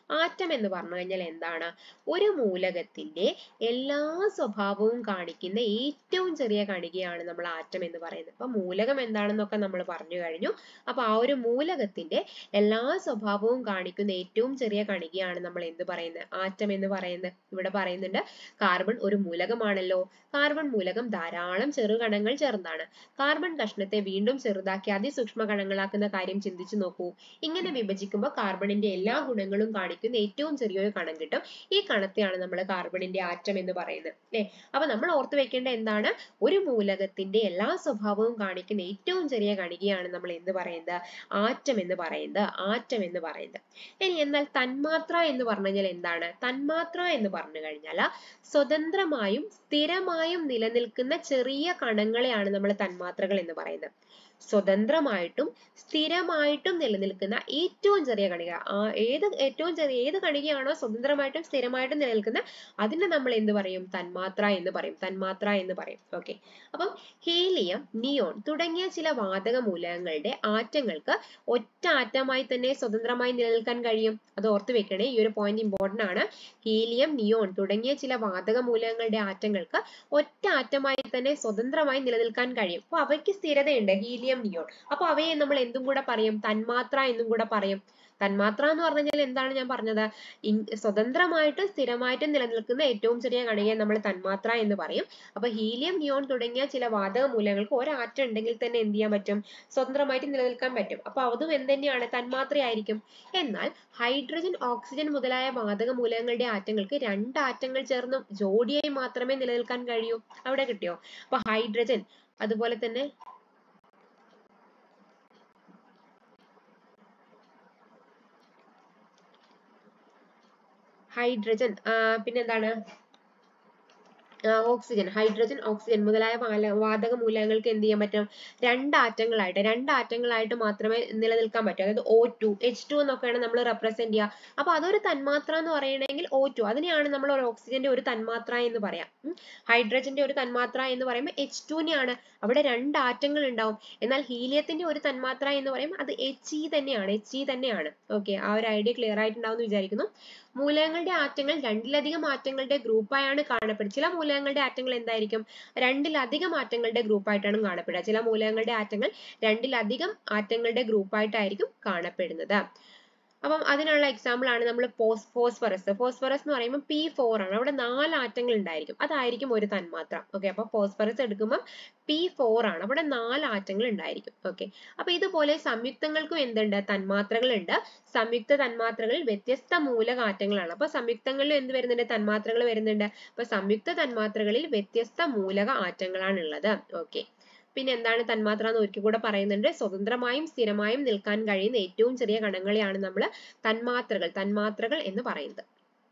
ആറ്റം എന്ന് പറഞ്ഞു കഴിഞ്ഞാൽ എന്താണ് ഒരു മൂലകത്തിന്റെ എല്ലാ സ്വഭാവവും കാണിക്കുന്ന ഏറ്റവും ചെറിയ കണികയാണ് നമ്മൾ ആറ്റം എന്ന് പറയുന്നത് അപ്പൊ മൂലകം എന്താണെന്നൊക്കെ നമ്മൾ പറഞ്ഞു കഴിഞ്ഞു അപ്പൊ ആ ഒരു മൂലകത്തിന്റെ എല്ലാ സ്വഭാവവും കാണിക്കുന്ന ഏറ്റവും ചെറിയ കണികയാണ് നമ്മൾ എന്ത് പറയുന്നത് ആറ്റം എന്ന് പറയുന്നത് ഇവിടെ പറയുന്നുണ്ട് കാർബൺ ഒരു മൂലകമാണല്ലോ കാർബൺ മൂലകം ധാരാളം ചെറുകണങ്ങൾ ചേർന്നാണ് കാർബൺ കഷ്ണത്തെ വീണ്ടും ചെറുതാക്കി അതിസൂക്ഷ്മ കണങ്ങളാക്കുന്ന കാര്യം ചിന്തിച്ചു നോക്കൂ ഇങ്ങനെ വിഭജിക്കുമ്പോൾ കാർബണിന്റെ എല്ലാ ഗുണങ്ങളും കാണിക്കുന്ന ഏറ്റവും ചെറിയൊരു കണം കിട്ടും ഈ കണത്തെയാണ് നമ്മൾ കാർബണിന്റെ ആറ്റം എന്ന് പറയുന്നത് അല്ലെ അപ്പൊ നമ്മൾ ഓർത്തു വെക്കേണ്ട എന്താണ് ഒരു മൂലകത്തിന്റെ എല്ലാ സ്വഭാവവും കാണിക്കുന്ന ഏറ്റവും ചെറിയ കണികയാണ് നമ്മൾ എന്ത് പറയുന്നത് ആറ്റം എന്ന് പറയുന്നത് ആറ്റം എന്ന് പറയുന്നത് ഇനി എന്നാൽ തന്മാത്ര എന്ന് പറഞ്ഞു കഴിഞ്ഞാൽ എന്താണ് തന്മാത്ര എന്ന് പറഞ്ഞു കഴിഞ്ഞാൽ സ്വതന്ത്രമായും സ്ഥിരമായും നിലനിൽക്കുന്ന ചെറിയ കണങ്ങളെയാണ് നമ്മൾ തന്മാത്രകൾ എന്ന് പറയുന്നത് സ്വതന്ത്രമായിട്ടും സ്ഥിരമായിട്ടും നിലനിൽക്കുന്ന ഏറ്റവും ചെറിയ കണിക ആ ഏത് ഏറ്റവും ചെറിയ ഏത് കണികയാണോ സ്വതന്ത്രമായിട്ടും സ്ഥിരമായിട്ടും നിലനിൽക്കുന്ന അതിനെ നമ്മൾ എന്ത് പറയും തന്മാത്ര എന്ന് പറയും തന്മാത്ര എന്ന് പറയും ഓക്കെ അപ്പം ഹീലിയം നിയോൺ തുടങ്ങിയ ചില വാതക മൂലകങ്ങളുടെ ആറ്റങ്ങൾക്ക് ഒറ്റ ആറ്റമായി തന്നെ സ്വതന്ത്രമായി നിലനിൽക്കാൻ കഴിയും അത് ഓർത്ത് വെക്കണേ ഈ ഒരു പോയിന്റ് ഇമ്പോർട്ടന്റ് ആണ് ഹീലിയം നിയോൺ തുടങ്ങിയ ചില വാതക മൂലകങ്ങളുടെ ആറ്റങ്ങൾക്ക് ഒറ്റ ആറ്റമായി തന്നെ സ്വതന്ത്രമായി നിലനിൽക്കാൻ കഴിയും അപ്പൊ അവയ്ക്ക് സ്ഥിരതയുണ്ട് ഹീലിയം നിയോൺ അപ്പൊ അവയെ നമ്മൾ എന്തും കൂടെ പറയും തന്മാത്ര എന്നും കൂടെ പറയും തന്മാത്ര എന്ന് പറഞ്ഞു കഴിഞ്ഞാൽ എന്താണ് ഞാൻ പറഞ്ഞത് സ്വതന്ത്രമായിട്ട് സ്ഥിരമായിട്ട് നിലനിൽക്കുന്ന ഏറ്റവും ചെറിയ കണികയെ നമ്മൾ തന്മാത്ര എന്ന് പറയും അപ്പൊ ഹീലിയം നിയോൺ തുടങ്ങിയ ചില വാതക മൂലകങ്ങൾക്ക് ഒരാറ്റം ഉണ്ടെങ്കിൽ തന്നെ എന്ത് ചെയ്യാൻ പറ്റും സ്വതന്ത്രമായിട്ട് നിലനിൽക്കാൻ പറ്റും അപ്പൊ അതും എന്ത് തന്നെയാണ് തന്മാത്രയായിരിക്കും എന്നാൽ ഹൈഡ്രജൻ ഓക്സിജൻ മുതലായ വാതക മൂലകങ്ങളുടെ ആറ്റങ്ങൾക്ക് രണ്ട് ആറ്റങ്ങൾ ചേർന്ന് ജോഡിയായി മാത്രമേ നിലനിൽക്കാൻ കഴിയൂ അവിടെ കിട്ടിയോ അപ്പൊ ഹൈഡ്രജൻ അതുപോലെ തന്നെ ഹൈഡ്രജൻ പിന്നെന്താണ് ഓക്സിജൻ ഹൈഡ്രജൻ ഓക്സിജൻ മുതലായ വാതക മൂലകങ്ങൾക്ക് എന്ത് ചെയ്യാൻ പറ്റും രണ്ട് ആറ്റങ്ങളായിട്ട് രണ്ട് ആറ്റങ്ങളായിട്ട് മാത്രമേ നിലനിൽക്കാൻ പറ്റൂ അതായത് ഒ ടു എച്ച് ടു എന്നൊക്കെയാണ് നമ്മൾ റെപ്രസെന്റ് ചെയ്യുക അപ്പൊ അതൊരു തന്മാത്ര എന്ന് പറയണമെങ്കിൽ ഒ ടു അതിനെയാണ് നമ്മൾ ഒരു ഓക്സിജന്റെ ഒരു തന്മാത്ര എന്ന് പറയാം ഹൈഡ്രജന്റെ ഒരു തന്മാത്ര എന്ന് പറയുമ്പോൾ എച്ച് ടുനെയാണ് അവിടെ രണ്ട് ആറ്റങ്ങൾ ഉണ്ടാവും എന്നാൽ ഹീലിയത്തിന്റെ ഒരു തന്മാത്ര എന്ന് പറയുമ്പോൾ അത് എച്ച് ഇ തന്നെയാണ് എച്ച് ഇ തന്നെയാണ് ഓക്കെ ആ ഒരു ഐഡിയ ക്ലിയർ ആയിട്ടുണ്ടാവും എന്ന് വിചാരിക്കുന്നു മൂലകങ്ങളുടെ ആറ്റങ്ങൾ രണ്ടിലധികം ആറ്റങ്ങളുടെ ഗ്രൂപ്പായാണ് കാണപ്പെടുന്നത് ചില മൂലകങ്ങളുടെ ആറ്റങ്ങൾ എന്തായിരിക്കും രണ്ടിലധികം ആറ്റങ്ങളുടെ ഗ്രൂപ്പായിട്ടാണ് കാണപ്പെടുക ചില മൂലകങ്ങളുടെ ആറ്റങ്ങൾ രണ്ടിലധികം ആറ്റങ്ങളുടെ ഗ്രൂപ്പായിട്ടായിരിക്കും കാണപ്പെടുന്നത് അപ്പം അതിനുള്ള എക്സാമ്പിൾ ആണ് നമ്മൾ ഫോസ്ഫറസ് ഫോസ്ഫറസ് എന്ന് പറയുമ്പോൾ പി ഫോർ ആണ് അവിടെ നാല് ആറ്റങ്ങൾ ഉണ്ടായിരിക്കും അതായിരിക്കും ഒരു തന്മാത്ര ഓക്കെ അപ്പൊ ഫോസ്ഫറസ് എടുക്കുമ്പോൾ പി ഫോർ ആണ് അവിടെ നാല് ആറ്റങ്ങൾ ഉണ്ടായിരിക്കും ഓക്കെ അപ്പൊ ഇതുപോലെ സംയുക്തങ്ങൾക്കും എന്തുണ്ട് തന്മാത്രകളുണ്ട് സംയുക്ത തന്മാത്രകളിൽ വ്യത്യസ്ത മൂലകാറ്റങ്ങളാണ് അപ്പൊ സംയുക്തങ്ങളിൽ എന്ത് വരുന്നുണ്ട് തന്മാത്രകൾ വരുന്നുണ്ട് അപ്പൊ സംയുക്ത തന്മാത്രകളിൽ വ്യത്യസ്ത മൂലക ആറ്റങ്ങളാണ് ഉള്ളത് ഓക്കെ പിന്നെ എന്താണ് തന്മാത്ര എന്ന് ഒരിക്കൽ കൂടെ പറയുന്നുണ്ട് സ്വതന്ത്രമായും സ്ഥിരമായും നിൽക്കാൻ കഴിയുന്ന ഏറ്റവും ചെറിയ കണങ്ങളെയാണ് നമ്മൾ തന്മാത്രകൾ തന്മാത്രകൾ എന്ന് പറയുന്നത്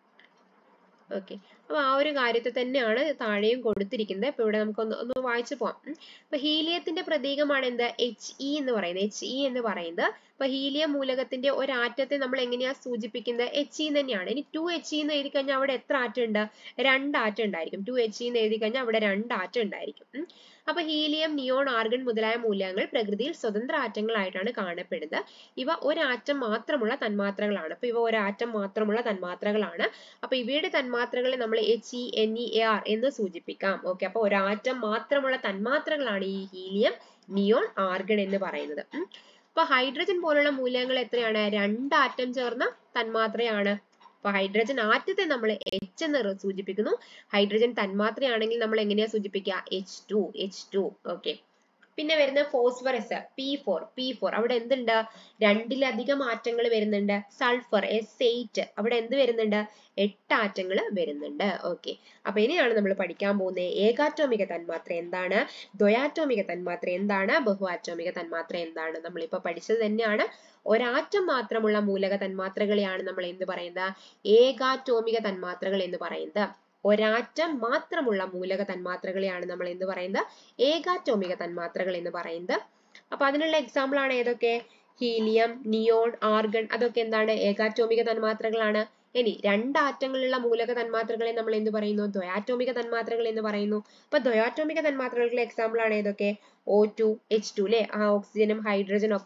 ഓക്കെ അപ്പൊ ആ ഒരു കാര്യത്തെ തന്നെയാണ് താഴെയും കൊടുത്തിരിക്കുന്നത് ഇപ്പൊ ഇവിടെ നമുക്ക് ഒന്ന് ഒന്ന് വായിച്ചു പോവാം അപ്പൊ ഹീലിയത്തിന്റെ പ്രതീകമാണ് എന്ത് എച്ച് ഇ എന്ന് പറയുന്നത് എച്ച് ഇ എന്ന് പറയുന്നത് അപ്പൊ ഹീലിയം മൂലകത്തിന്റെ ഒരു ആറ്റത്തെ നമ്മൾ എങ്ങനെയാ സൂചിപ്പിക്കുന്നത് എച്ച് ഇ തന്നെയാണ് ഇനി ടു എച്ച് ഇ എന്ന് എഴുതി കഴിഞ്ഞാൽ അവിടെ എത്ര ആറ്റം ഉണ്ട് രണ്ട് ആറ്റം ഉണ്ടായിരിക്കും ടു എച്ച് ഇ എന്ന് എഴുതി കഴിഞ്ഞാൽ അവിടെ രണ്ട് ആറ്റം ഉണ്ടായിരിക്കും അപ്പൊ ഹീലിയം നിയോൺ ആർഗൺ മുതലായ മൂലകങ്ങൾ പ്രകൃതിയിൽ സ്വതന്ത്ര ആറ്റങ്ങളായിട്ടാണ് കാണപ്പെടുന്നത് ഇവ ഒരാറ്റം മാത്രമുള്ള തന്മാത്രകളാണ് അപ്പൊ ഇവ ഒരാറ്റം മാത്രമുള്ള തന്മാത്രകളാണ് അപ്പൊ ഇവയുടെ തന്മാത്രകളെ നമ്മൾ H E N E A R എന്ന് സൂചിപ്പിക്കാം ഓക്കെ അപ്പൊ ഒരാറ്റം മാത്രമുള്ള തന്മാത്രകളാണ് ഈ ഹീലിയം നിയോൺ ആർഗൺ എന്ന് പറയുന്നത് അപ്പൊ ഹൈഡ്രജൻ പോലുള്ള മൂലകങ്ങൾ എത്രയാണ് രണ്ട് ആറ്റം ചേർന്ന തന്മാത്രയാണ് അപ്പൊ ഹൈഡ്രജൻ ആറ്റത്തെ നമ്മൾ എച്ച് എന്ന് സൂചിപ്പിക്കുന്നു ഹൈഡ്രജൻ തന്മാത്രയാണെങ്കിൽ നമ്മൾ എങ്ങനെയാ സൂചിപ്പിക്കുക H two H two okay പിന്നെ വരുന്ന phosphorus P four P four അവിടെ എന്തുണ്ട് രണ്ടിലധികം ആറ്റങ്ങൾ വരുന്നുണ്ട് സൾഫർ എസ് എയ്റ്റ് അവിടെ എന്ത് വരുന്നുണ്ട് എട്ട് ആറ്റങ്ങൾ വരുന്നുണ്ട് ഓക്കെ അപ്പൊ ഇനിയാണ് നമ്മൾ പഠിക്കാൻ പോകുന്നത് ഏകാറ്റോമിക തന്മാത്ര എന്താണ് ദ്വയാറ്റോമിക തന്മാത്ര എന്താണ് ബഹുആറ്റോമിക തന്മാത്ര എന്താണ് നമ്മളിപ്പോ പഠിച്ചത് തന്നെയാണ് ഒരാറ്റം മാത്രമുള്ള മൂലക തന്മാത്രകളെയാണ് നമ്മൾ എന്ത് പറയുന്നത് ഏകാറ്റോമിക തന്മാത്രകൾ എന്ന് പറയുന്നത് ഒരാറ്റം മാത്രമുള്ള മൂലക തന്മാത്രകളെയാണ് നമ്മൾ എന്ത് പറയുന്നത് ഏകാറ്റോമിക തന്മാത്രകൾ എന്ന് പറയുന്നത് അപ്പൊ അതിനുള്ള എക്സാമ്പിൾ ആണ് ഏതൊക്കെ ഹീലിയം നിയോൺ ആർഗൺ അതൊക്കെ എന്താണ് ഏകാറ്റോമിക തന്മാത്രകളാണ് ഇനി രണ്ടാറ്റങ്ങളുള്ള മൂലക തന്മാത്രകളെ നമ്മൾ എന്ത് പറയുന്നു ദ്വയാറ്റോമിക തന്മാത്രകൾ എന്ന് പറയുന്നു അപ്പൊ ദ്വയാറ്റോമിക തന്മാത്രകളുടെ എക്സാമ്പിൾ ആണ് ഏതൊക്കെ ഒ ടു എച്ച് ടു അല്ലെ ആ ഓക്സിജനും ഹൈഡ്രജനും ഒക്കെ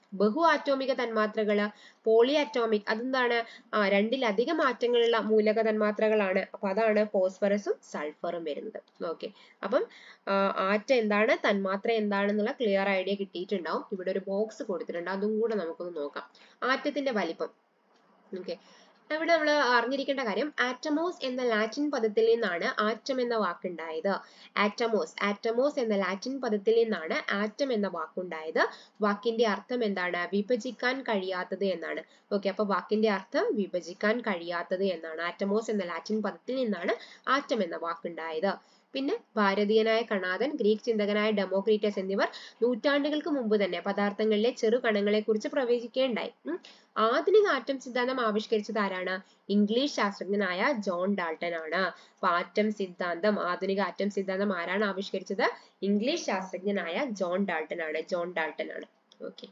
ബഹു ആറ്റോമിക തന്മാത്രകള് പോളി അറ്റോമിക് അതെന്താണ് ആ രണ്ടിലധികം ആറ്റങ്ങളുള്ള മൂലക തന്മാത്രകളാണ് അപ്പൊ അതാണ് ഫോസ്ഫറസും സൾഫറും വരുന്നത് ഓക്കെ അപ്പം ആറ്റം എന്താണ് തന്മാത്ര എന്താണെന്നുള്ള ക്ലിയർ ഐഡിയ കിട്ടിയിട്ടുണ്ടാവും ഇവിടെ ഒരു ബോക്സ് കൊടുത്തിട്ടുണ്ട് അതും കൂടെ നമുക്കൊന്ന് നോക്കാം ആറ്റത്തിന്റെ വലിപ്പം ഓക്കെ ഇവിടെ നമ്മൾ അറിഞ്ഞിരിക്കേണ്ട കാര്യം ആറ്റമോസ് എന്ന ലാറ്റിൻ പദത്തിൽ നിന്നാണ് ആറ്റം എന്ന വാക്കുണ്ടായത് ആറ്റമോസ് ആറ്റമോസ് എന്ന ലാറ്റിൻ പദത്തിൽ നിന്നാണ് ആറ്റം എന്ന വാക്കുണ്ടായത് വാക്കിന്റെ അർത്ഥം എന്താണ് വിഭജിക്കാൻ കഴിയാത്തത് എന്നാണ് ഓക്കെ അപ്പൊ വാക്കിന്റെ അർത്ഥം വിഭജിക്കാൻ കഴിയാത്തത് എന്നാണ് ആറ്റമോസ് എന്ന ലാറ്റിൻ പദത്തിൽ നിന്നാണ് ആറ്റം എന്ന വാക്കുണ്ടായത് പിന്നെ ഭാരതീയനായ കണാദൻ ഗ്രീക്ക് ചിന്തകനായ ഡെമോക്രീറ്റസ് എന്നിവർ നൂറ്റാണ്ടുകൾക്ക് മുമ്പ് തന്നെ പദാർത്ഥങ്ങളിലെ ചെറു കണങ്ങളെ കുറിച്ച് പ്രവചിക്കുകയുണ്ടായി ആധുനിക ആറ്റം സിദ്ധാന്തം ആവിഷ്കരിച്ചത് ആരാണ് ഇംഗ്ലീഷ് ശാസ്ത്രജ്ഞനായ ജോൺ ഡാൾട്ടൺ ആണ് അപ്പൊ ആറ്റം സിദ്ധാന്തം ആധുനിക ആറ്റം സിദ്ധാന്തം ആരാണ് ആവിഷ്കരിച്ചത് ഇംഗ്ലീഷ് ശാസ്ത്രജ്ഞനായ ജോൺ ഡാൾട്ടൺ ആണ് ജോൺ ഡാൾട്ടൺ ആണ് ഓക്കെ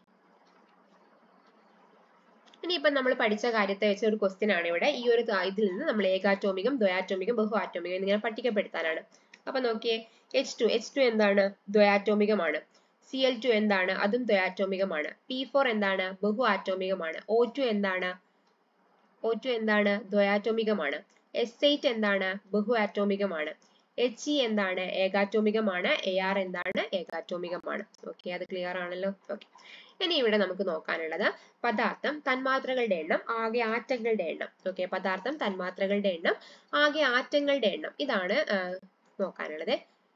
ഇനിയിപ്പം നമ്മൾ പഠിച്ച കാര്യത്തെ വെച്ച ഒരു ക്വസ്റ്റ്യൻ ആണ് ഇവിടെ ഈ ഒരു ഇതിൽ നിന്ന് നമ്മൾ ഏകാറ്റോമികം ദ്വയാറ്റോമികം ബഹു ആറ്റോമികം എന്നിങ്ങനെ പട്ടികപ്പെടുത്താനാണ് അപ്പൊ നോക്കിയേ എച്ച് ടു എച്ച് ടു എന്താണ് ദ്വയാറ്റോമികമാണ് സി എൽ ടു എന്താണ് അതും ദ്വയാറ്റോമികമാണ് പി ഫോർ എന്താണ് ബഹു ആറ്റോമികമാണ് ഒ ടു എന്താണ് ഒ ടു എന്താണ് ദ്വയാറ്റോമികമാണ് എസ് എയ്റ്റ് എന്താണ് ബഹു ആറ്റോമികമാണ് എച്ച് ഇ എന്താണ് ഏകാറ്റോമികമാണ് എ ആർ എന്താണ് ഏകാറ്റോമികമാണ് ഓക്കെ അത് ക്ലിയർ ആണല്ലോ ഓക്കെ ഇനി ഇവിടെ നമുക്ക് നോക്കാനുള്ളത് പദാർത്ഥം തന്മാത്രകളുടെ എണ്ണം ആകെ ആറ്റങ്ങളുടെ എണ്ണം ഓക്കെ പദാർത്ഥം തന്മാത്രകളുടെ എണ്ണം ആകെ ആറ്റങ്ങളുടെ എണ്ണം ഇതാണ് നോക്കാനുള്ളത്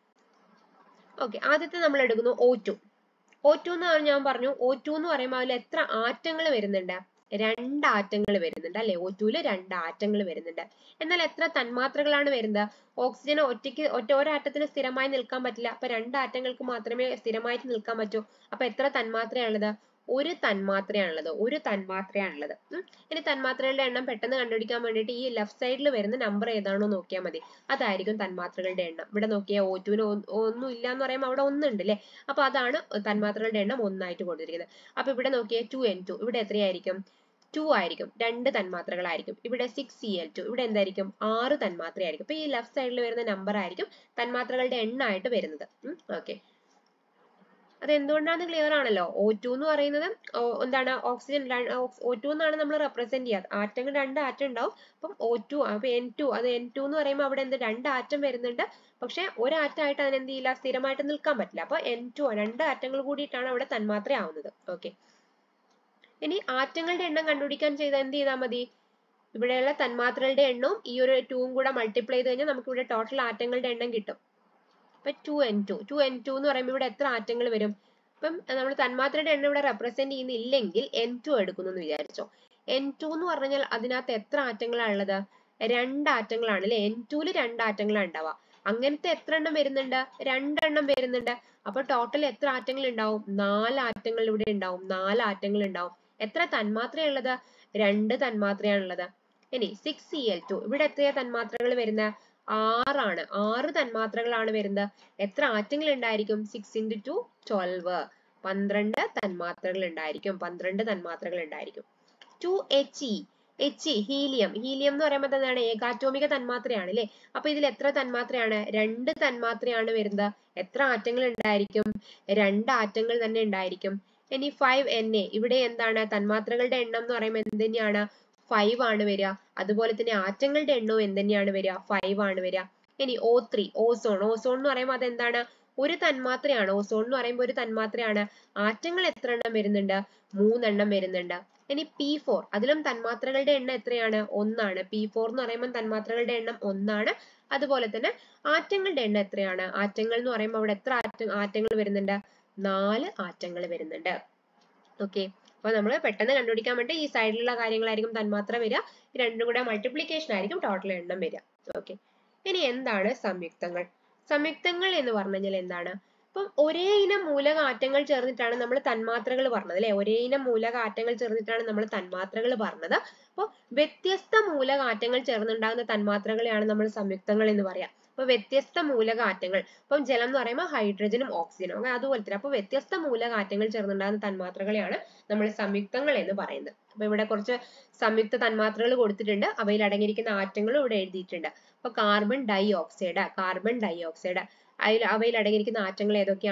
ഓക്കെ ആദ്യത്തെ നമ്മൾ എടുക്കുന്നു ഓ ടു ഓ ടു എന്ന് ഞാൻ പറഞ്ഞു ഓ ടു എന്ന് പറയുമ്പോൾ അതിൽ എത്ര ആറ്റങ്ങൾ വരുന്നുണ്ട് രണ്ട് ആറ്റങ്ങൾ വരുന്നുണ്ട് അല്ലെ ഒ ടുവില് രണ്ട് ആറ്റങ്ങൾ വരുന്നുണ്ട് എന്നാൽ എത്ര തന്മാത്രകളാണ് വരുന്നത് ഓക്സിജൻ ഒറ്റയ്ക്ക് ഒറ്റ ഒരാറ്റത്തിന് സ്ഥിരമായി നിൽക്കാൻ പറ്റില്ല അപ്പൊ രണ്ട് ആറ്റങ്ങൾക്ക് മാത്രമേ സ്ഥിരമായിട്ട് നിൽക്കാൻ പറ്റൂ അപ്പൊ എത്ര തന്മാത്രയാണുള്ളത് ഒരു തന്മാത്രയാണുള്ളത് ഒരു തന്മാത്രയാണുള്ളത് ഇനി തന്മാത്രകളുടെ എണ്ണം പെട്ടെന്ന് കണ്ടുപിടിക്കാൻ വേണ്ടിയിട്ട് ഈ ലെഫ്റ്റ് സൈഡിൽ വരുന്ന നമ്പർ ഏതാണോ നോക്കിയാൽ മതി അതായിരിക്കും തന്മാത്രകളുടെ എണ്ണം ഇവിടെ നോക്കിയാൽ ഓ ടുവിന് ഒന്നും ഇല്ല എന്ന് പറയുമ്പോൾ അവിടെ ഒന്നുണ്ട് അല്ലേ അപ്പൊ അതാണ് തന്മാത്രകളുടെ എണ്ണം ഒന്നായിട്ട് കൊടുത്തിരിക്കുന്നത് അപ്പൊ ഇവിടെ നോക്കിയാൽ ടു എൻ ടു ഇവിടെ എത്രയായിരിക്കും ടു ആയിരിക്കും രണ്ട് തന്മാത്രകളായിരിക്കും ഇവിടെ സിക്സ് സി എൽ ടു ഇവിടെ എന്തായിരിക്കും ആറ് തന്മാത്രയായിരിക്കും അപ്പൊ ഈ ലെഫ്റ്റ് സൈഡിൽ വരുന്ന നമ്പർ ആയിരിക്കും തന്മാത്രകളുടെ എണ്ണമായിട്ട് വരുന്നത് ഓക്കെ അത് എന്തുകൊണ്ടാണ് ക്ലിയർ ആണല്ലോ ഒ ടു എന്ന് പറയുന്നത് എന്താണ് ഓക്സിജൻ ഒ ടു എന്നാണ് നമ്മൾ റെപ്രസെന്റ് ചെയ്യാറ് ആറ്റങ്ങൾ രണ്ട് ആറ്റം ഉണ്ടാവും അപ്പം ഒ ടു അപ്പൊ എൻ ടു അത് എൻ ടു എന്ന് പറയുമ്പോൾ അവിടെ എന്ത് രണ്ട് ആറ്റം വരുന്നുണ്ട് പക്ഷെ ഒരാറ്റമായിട്ട് അതിന് എന്ത് ചെയ്യില്ല സ്ഥിരമായിട്ട് നിൽക്കാൻ പറ്റില്ല അപ്പൊ എൻ ടു രണ്ട് ആറ്റങ്ങൾ കൂടിയിട്ടാണ് അവിടെ തന്മാത്ര ആവുന്നത് ഓക്കെ ഇനി ആറ്റങ്ങളുടെ എണ്ണം കണ്ടുപിടിക്കാൻ ചെയ്ത എന്ത് ചെയ്താൽ മതി ഇവിടെയുള്ള തന്മാത്രകളുടെ എണ്ണവും ഈ ഒരു ടൂവും കൂടെ മൾട്ടിപ്ലൈ ചെയ്ത് കഴിഞ്ഞാൽ നമുക്ക് ഇവിടെ ടോട്ടൽ ആറ്റങ്ങളുടെ എണ്ണം കിട്ടും അപ്പൊ two N two two N two എന്ന് പറയുമ്പോൾ ഇവിടെ എത്ര ആറ്റങ്ങൾ വരും അപ്പം നമ്മൾ തന്മാത്രയുടെ എണ്ണം ഇവിടെ റെപ്രസെന്റ് ചെയ്യുന്നില്ലെങ്കിൽ എൻ ടു എടുക്കുന്നു എന്ന് വിചാരിച്ചോ എൻ ടു എന്ന് പറഞ്ഞാൽ അതിനകത്ത് എത്ര ആറ്റങ്ങളാണ് ഉള്ളത് രണ്ട് ആറ്റങ്ങളാണ് അല്ലെ എൻ ടുവിൽ രണ്ട് ആറ്റങ്ങളാണ് ഉണ്ടാവുക അങ്ങനത്തെ എത്ര എണ്ണം വരുന്നുണ്ട് രണ്ടെണ്ണം വരുന്നുണ്ട് അപ്പൊ ടോട്ടൽ എത്ര ആറ്റങ്ങൾ ഉണ്ടാവും നാല് ആറ്റങ്ങൾ ഇവിടെ ഉണ്ടാവും നാല് ആറ്റങ്ങൾ ഉണ്ടാവും എത്ര തന്മാത്രയുള്ളത് രണ്ട് തന്മാത്രയാണുള്ളത് ഇനി സിക്സ് സി എൽ ടു ഇവിടെ എത്രയാ തന്മാത്രകൾ വരുന്നത് ആറാണ് ആറ് തന്മാത്രകളാണ് വരുന്നത് എത്ര ആറ്റങ്ങൾ ഉണ്ടായിരിക്കും സിക്സ് ഇൻറ്റു ടു ട്വൽവ് പന്ത്രണ്ട് തന്മാത്രകൾ ഉണ്ടായിരിക്കും പന്ത്രണ്ട് തന്മാത്രകൾ ഉണ്ടായിരിക്കും two H E H E helium helium എന്ന് പറയുമ്പോൾ എന്താണ് ഏകാറ്റോമിക തന്മാത്രയാണ് അല്ലെ അപ്പൊ ഇതിൽ എത്ര തന്മാത്രയാണ് രണ്ട് തന്മാത്രയാണ് വരുന്നത് എത്ര ആറ്റങ്ങൾ ഉണ്ടായിരിക്കും രണ്ട് ആറ്റങ്ങൾ തന്നെ ഉണ്ടായിരിക്കും ഇനി ഫൈവ് എൻ എ ഇവിടെ എന്താണ് തന്മാത്രകളുടെ എണ്ണം എന്ന് പറയുമ്പോൾ എന്ത് തന്നെയാണ് ഫൈവ് ആണ് വരിക അതുപോലെ തന്നെ ആറ്റങ്ങളുടെ എണ്ണവും എന്ത് തന്നെയാണ് വരിക ഫൈവ് ആണ് വരിക ഇനി ഓ ത്രീ ഓസോൺ ഓസോൺ എന്ന് പറയുമ്പോൾ അതെന്താണ് ഒരു തന്മാത്രയാണ് ഓസോൺ എന്ന് പറയുമ്പോൾ ഒരു തന്മാത്രയാണ് ആറ്റങ്ങൾ എത്ര എണ്ണം വരുന്നുണ്ട് മൂന്നെണ്ണം വരുന്നുണ്ട് ഇനി പി ഫോർ അതിലും തന്മാത്രകളുടെ എണ്ണം എത്രയാണ് ഒന്നാണ് പി ഫോർ എന്ന് പറയുമ്പോൾ തന്മാത്രകളുടെ എണ്ണം ഒന്നാണ് അതുപോലെ തന്നെ ആറ്റങ്ങളുടെ എണ്ണം എത്രയാണ് ആറ്റങ്ങൾ എന്ന് പറയുമ്പോൾ അവിടെ എത്ര ആറ്റ ആറ്റങ്ങൾ വരുന്നുണ്ട് നാല് ആറ്റങ്ങൾ വരുന്നുണ്ട് ഓക്കെ അപ്പൊ നമ്മൾ പെട്ടെന്ന് കണ്ടുപിടിക്കാൻ വേണ്ടി ഈ സൈഡിലുള്ള കാര്യങ്ങളായിരിക്കും തന്മാത്ര വരിക രണ്ടും കൂടെ മൾട്ടിപ്ലിക്കേഷൻ ആയിരിക്കും ടോട്ടൽ എണ്ണം വരിക ഓക്കെ ഇനി എന്താണ് സംയുക്തങ്ങൾ സംയുക്തങ്ങൾ എന്ന് പറഞ്ഞു കഴിഞ്ഞാൽ എന്താണ് ഇപ്പം ഒരേ ഇനം മൂലകാറ്റങ്ങൾ ചേർന്നിട്ടാണ് നമ്മൾ തന്മാത്രകൾ പറഞ്ഞത് അല്ലെ ഒരേ ഇനം മൂലകാറ്റങ്ങൾ ചേർന്നിട്ടാണ് നമ്മൾ തന്മാത്രകൾ പറഞ്ഞത് അപ്പോൾ വ്യത്യസ്ത മൂലകാറ്റങ്ങൾ ചേർന്നുണ്ടാകുന്ന തന്മാത്രകളെയാണ് നമ്മൾ സംയുക്തങ്ങൾ എന്ന് പറയാം അപ്പൊ വ്യത്യസ്ത മൂലകാറ്റങ്ങൾ ഇപ്പം ജലം എന്ന് പറയുമ്പോൾ ഹൈഡ്രജനും ഓക്സിജനും അങ്ങനെ അതുപോലെ തന്നെ അപ്പൊ വ്യത്യസ്ത മൂലകാറ്റങ്ങൾ ചേർന്നുണ്ടാകുന്ന തന്മാത്രകളെയാണ് നമ്മൾ സംയുക്തങ്ങൾ എന്ന് പറയുന്നത് അപ്പൊ ഇവിടെ കുറച്ച് സംയുക്ത തന്മാത്രകൾ കൊടുത്തിട്ടുണ്ട് അവയിൽ അടങ്ങിയിരിക്കുന്ന ആറ്റങ്ങളും ഇവിടെ എഴുതിയിട്ടുണ്ട് അപ്പൊ carbon dioxide carbon dioxide അതിൽ അവയിൽ അടങ്ങിയിരിക്കുന്ന ആറ്റങ്ങൾ ഏതൊക്കെയാണ്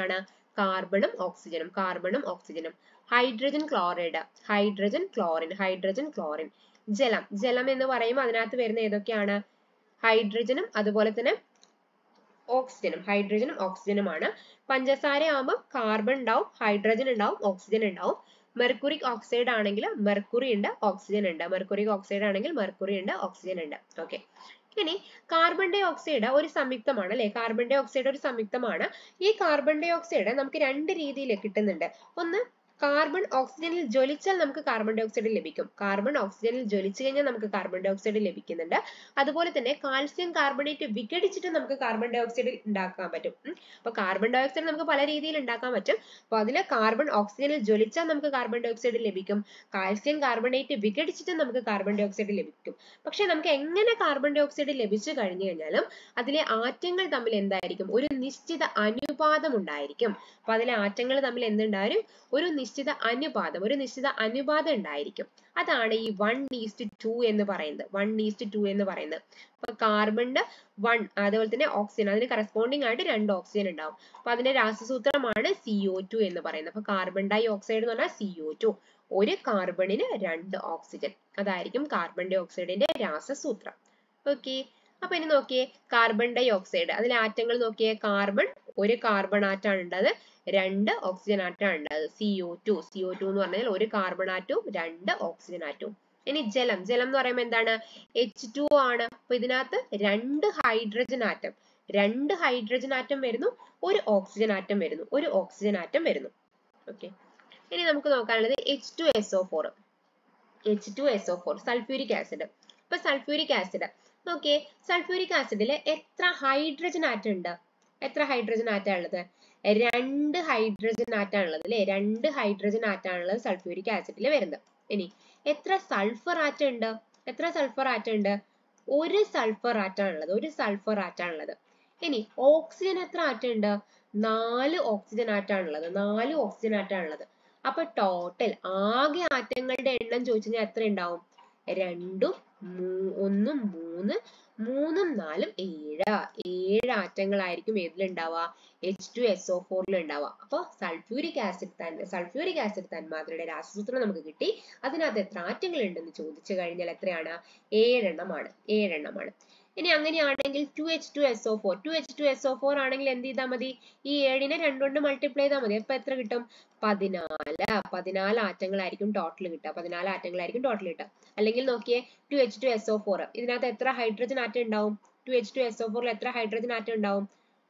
കാർബണും ഓക്സിജനും കാർബണും ഓക്സിജനും hydrogen chloride hydrogen chlorine hydrogen chlorine ജലം ജലം എന്ന് പറയുമ്പോൾ അതിനകത്ത് വരുന്ന ഏതൊക്കെയാണ് ഹൈഡ്രജനും അതുപോലെ തന്നെ ഓക്സിജനും ഹൈഡ്രജനും ഓക്സിജനുമാണ് പഞ്ചസാര ആകുമ്പോൾ കാർബൺ ഉണ്ടാവും ഹൈഡ്രജൻ ഉണ്ടാവും ഓക്സിജൻ ഉണ്ടാവും മെർക്കുറിക് ഓക്സൈഡ് ആണെങ്കിൽ മെർക്കുറി ഉണ്ട് ഓക്സിജൻ ഉണ്ട് മെർക്കുറിക് ഓക്സൈഡ് ആണെങ്കിൽ മെർക്കുറി ഉണ്ട് ഓക്സിജൻ ഉണ്ട് ഓക്കെ ഇനി കാർബൺ ഡൈ ഓക്സൈഡ് ഒരു സംയുക്തമാണ് അല്ലെ കാർബൺ ഡൈ ഓക്സൈഡ് ഒരു സംയുക്തമാണ് ഈ കാർബൺ ഡൈ ഓക്സൈഡ് നമുക്ക് രണ്ട് രീതിയിൽ കിട്ടുന്നുണ്ട് ഒന്ന് കാർബൺ ഓക്സിജനിൽ ജ്വലിച്ചാൽ നമുക്ക് കാർബൺ ഡൈ ഓക്സൈഡ് ലഭിക്കും കാർബൺ ഓക്സിജനിൽ ജ്വലിച്ചു കഴിഞ്ഞാൽ നമുക്ക് കാർബൺ ഡൈ ഓക്സൈഡ് ലഭിക്കുന്നുണ്ട് അതുപോലെ തന്നെ കാൽസ്യം കാർബണേറ്റ് വിഘടിച്ചിട്ട് നമുക്ക് കാർബൺ ഡൈ ഓക്സൈഡ് ഉണ്ടാക്കാൻ പറ്റും അപ്പൊ കാർബൺ ഡൈ ഓക്സൈഡ് നമുക്ക് പല രീതിയിൽ ഉണ്ടാക്കാൻ പറ്റും അപ്പൊ അതിൽ കാർബൺ ഓക്സിജനിൽ ജ്വലിച്ചാൽ നമുക്ക് കാർബൺ ഡൈ ഓക്സൈഡ് ലഭിക്കും കാൽസ്യം കാർബണേറ്റ് വിഘടിച്ചിട്ട് നമുക്ക് കാർബൺ ഡൈ ഓക്സൈഡ് ലഭിക്കും പക്ഷെ നമുക്ക് എങ്ങനെ കാർബൺ ഡൈ ഓക്സൈഡ് ലഭിച്ചു കഴിഞ്ഞു കഴിഞ്ഞാലും അതിലെ ആറ്റങ്ങൾ തമ്മിൽ എന്തായിരിക്കും ഒരു നിശ്ചിത അനുപാതം ഉണ്ടായിരിക്കും അപ്പൊ അതിലെ ആറ്റങ്ങൾ തമ്മിൽ എന്തുണ്ടായിരിക്കും ഒരു നിശ്ചിത അനുപാതം ഒരു നിശ്ചിത അനുപാതം ഉണ്ടായിരിക്കും അതാണ് ഈ വൺ ഈസ്റ്റ് ടു എന്ന് പറയുന്നത് വൺ ഈസ്റ്റ് ടു എന്ന് പറയുന്നത് അപ്പൊ കാർബണിന്റെ വൺ അതുപോലെ തന്നെ ഓക്സിജൻ അതിന് കറസ്പോണ്ടിങ് ആയിട്ട് രണ്ട് ഓക്സിജൻ ഉണ്ടാവും അപ്പൊ അതിന്റെ രാസസൂത്രമാണ് സിഒ ടു എന്ന് പറയുന്നത് അപ്പൊ കാർബൺ ഡൈ ഓക്സൈഡ് എന്ന് പറഞ്ഞാൽ സിഒ ടു ഒരു കാർബണിന് രണ്ട് ഓക്സിജൻ അതായിരിക്കും കാർബൺ ഡൈ ഓക്സൈഡിന്റെ രാസസൂത്രം ഓക്കെ അപ്പൊ ഇനി നോക്കിയേ കാർബൺ ഡൈ ഓക്സൈഡ് അതിലെ ആറ്റങ്ങൾ നോക്കിയേ കാർബൺ ഒരു കാർബൺ ആറ്റാണ് ഉള്ളത് രണ്ട് ഓക്സിജൻ ആറ്റാണ് ഉള്ളത് സിഒ ടു സിഒ ടു എന്ന് പറഞ്ഞാൽ ഒരു കാർബൺ ആറ്റവും രണ്ട് ഓക്സിജൻ ആറ്റവും ഇനി ജലം ജലം എന്ന് പറയുമ്പോൾ എന്താണ് എച്ച് ടു ആണ് അപ്പൊ ഇതിനകത്ത് രണ്ട് ഹൈഡ്രജൻ ആറ്റം രണ്ട് ഹൈഡ്രജൻ ആറ്റം വരുന്നു ഒരു ഓക്സിജൻ ആറ്റം വരുന്നു ഒരു ഓക്സിജൻ ആറ്റം വരുന്നു ഓക്കെ ഇനി നമുക്ക് നോക്കാനുള്ളത് H two S O four H two S O four sulphuric acid ഇപ്പൊ സൾഫ്യൂരിക് ആസിഡ് നോക്കിയേ സൾഫ്യൂരിക് ആസിഡിൽ എത്ര ഹൈഡ്രജൻ ആറ്റം ഉണ്ട് എത്ര ഹൈഡ്രജൻ ആറ്റാ ഉള്ളത് രണ്ട് ഹൈഡ്രജൻ ആറ്റാണ് ഉള്ളത് അല്ലെ രണ്ട് ഹൈഡ്രജൻ ആറ്റാണുള്ളത് സൾഫ്യൂരിക് ആസിഡിൽ വരുന്നത് ഇനി എത്ര സൾഫർ ആറ്റം ഉണ്ട് എത്ര സൾഫർ ആറ്റം ഉണ്ട് ഒരു സൾഫർ ആറ്റാണുള്ളത് ഒരു സൾഫർ ആറ്റാണുള്ളത് ഇനി ഓക്സിജൻ എത്ര ആറ്റം ഉണ്ട് നാല് ഓക്സിജൻ ആറ്റാണുള്ളത് നാല് ഓക്സിജൻ ആറ്റാണുള്ളത് അപ്പൊ ടോട്ടൽ ആകെ ആറ്റങ്ങളുടെ എണ്ണം ചോദിച്ചു കഴിഞ്ഞാൽ എത്ര ഉണ്ടാവും രണ്ടും ഒന്നും മൂന്ന് മൂന്നും നാലും ഏഴ് ഏഴ് ആറ്റങ്ങളായിരിക്കും ഏതിലുണ്ടാവുക എച്ച് ടു എസ് ഒ ഫോറിൽ ഉണ്ടാവുക അപ്പൊ സൾഫ്യൂരിക് ആസിഡ് തന്നെ സൾഫ്യൂരിക് ആസിഡ് തന്മാത്രയുടെ രാസസൂത്രം നമുക്ക് കിട്ടി അതിനകത്ത് എത്ര ആറ്റങ്ങൾ ഉണ്ടെന്ന് ചോദിച്ചു കഴിഞ്ഞാൽ എത്രയാണ് ഏഴെണ്ണമാണ് ഏഴെണ്ണമാണ് ഇനി അങ്ങനെയാണെങ്കിൽ two H two S O four two H two S O four ആണെങ്കിൽ എന്ത് ചെയ്താൽ മതി ഈ ഏഴിനെ രണ്ടുകൊണ്ട് മൾട്ടിപ്ലൈ ചെയ്താൽ മതി അപ്പൊ എത്ര കിട്ടും പതിനാല് പതിനാല് ആറ്റങ്ങളായിരിക്കും ടോട്ടൽ കിട്ടുക പതിനാല് ആറ്റങ്ങളായിരിക്കും ടോട്ടൽ കിട്ടുക അല്ലെങ്കിൽ നോക്കിയേ two H two S O four ഇതിനകത്ത് എത്ര ഹൈഡ്രജൻ ആറ്റം ഉണ്ടാവും two H two S O ഫോറിൽ എത്ര ഹൈഡ്രജൻ ആറ്റം ഉണ്ടാവും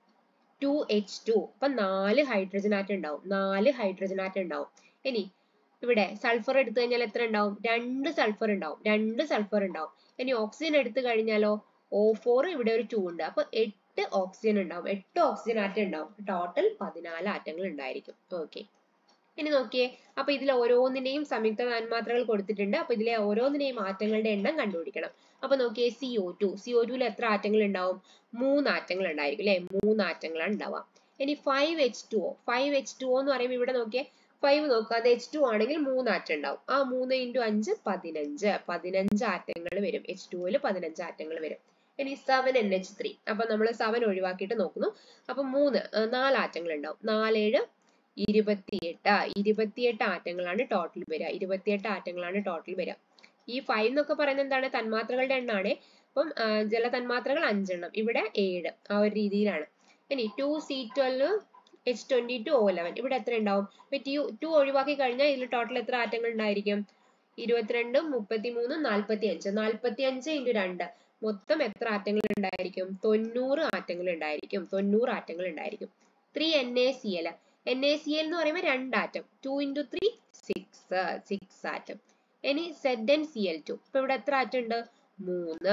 ടു എച്ച് ടു അപ്പൊ നാല് ഹൈഡ്രജൻ ആറ്റം ഉണ്ടാവും നാല് ഹൈഡ്രജൻ ആറ്റം ഉണ്ടാവും ഇനി ഇവിടെ സൾഫർ എടുത്തു കഴിഞ്ഞാൽ എത്ര ഉണ്ടാവും രണ്ട് സൾഫർ ഉണ്ടാവും രണ്ട് സൾഫർ ഉണ്ടാവും ഇനി ഓക്സിജൻ എടുത്തു കഴിഞ്ഞാലോ ഓ ഫോർ ഇവിടെ ഒരു ടു ഉണ്ട് അപ്പൊ എട്ട് ഓക്സിജൻ ഉണ്ടാവും എട്ട് ഓക്സിജൻ ആറ്റം ഉണ്ടാവും ടോട്ടൽ പതിനാല് ആറ്റങ്ങൾ ഉണ്ടായിരിക്കും ഓക്കെ ഇനി നോക്കിയേ അപ്പൊ ഇതിൽ ഓരോന്നിന്റെയും സംയുക്ത തന്മാത്രകൾ കൊടുത്തിട്ടുണ്ട് അപ്പൊ ഇതിലെ ഓരോന്നിന്റെയും ആറ്റങ്ങളുടെ എണ്ണം കണ്ടുപിടിക്കണം അപ്പൊ നോക്കിയേ C O two C O ടുവിൽ എത്ര ആറ്റങ്ങൾ ഉണ്ടാവും മൂന്ന് ആറ്റങ്ങൾ ഉണ്ടായിരിക്കും അല്ലെ മൂന്ന് ആറ്റങ്ങളാണ് ഉണ്ടാവുക ഇനി five H two O five H two എന്ന് പറയുമ്പോൾ ഇവിടെ നോക്കിയേ ഫൈവ് നോക്കുക അത് എച്ച് ടു ആണെങ്കിൽ മൂന്ന് ആറ്റം ഉണ്ടാവും ആ മൂന്ന് ഇൻറ്റു അഞ്ച് പതിനഞ്ച് പതിനഞ്ച് ആറ്റങ്ങൾ വരും എച്ച് ടുവിൽ പതിനഞ്ച് ആറ്റങ്ങൾ വരും ഇനി സെവൻ എൻ എച്ച് ത്രീ അപ്പൊ നമ്മൾ സെവൻ ഒഴിവാക്കിയിട്ട് നോക്കുന്നു അപ്പൊ മൂന്ന് നാല് ആറ്റങ്ങൾ ഉണ്ടാവും നാലേഴ് ഇരുപത്തിയെട്ട് ഇരുപത്തിയെട്ട് ആറ്റങ്ങളാണ് ടോട്ടൽ വരിക ഇരുപത്തിയെട്ട് ആറ്റങ്ങളാണ് ടോട്ടൽ വരിക ഈ ഫൈവ് എന്നൊക്കെ പറയുന്നത് എന്താണ് തന്മാത്രകളുടെ എണ്ണാണ് അപ്പം ജല തന്മാത്രകൾ അഞ്ചെണ്ണം ഇവിടെ ഏഴ് ആ ഒരു രീതിയിലാണ് ഇനി two C twelve H twenty two O eleven ഇവിടെ എത്ര ഉണ്ടാവും ടു ടു ഒഴിവാക്കി കഴിഞ്ഞാൽ ഇതിൽ ടോട്ടൽ എത്ര ആറ്റങ്ങൾ ഉണ്ടായിരിക്കും ഇരുപത്തിരണ്ടും മുപ്പത്തിമൂന്നും നാൽപ്പത്തി അഞ്ച് നാൽപ്പത്തി അഞ്ച് ഇൻറ്റു രണ്ട് മൊത്തം എത്ര ആറ്റങ്ങൾ ഉണ്ടായിരിക്കും തൊണ്ണൂറ് ആറ്റങ്ങൾ ഉണ്ടായിരിക്കും തൊണ്ണൂറ് ആറ്റങ്ങൾ ഉണ്ടായിരിക്കും three N A C L N A C L എന്ന് പറയുമ്പോൾ രണ്ട് atom two into three six six atom ഇനി Z N C L two ഇപ്പൊ ഇവിടെ എത്ര ആറ്റം ഉണ്ട് മൂന്ന്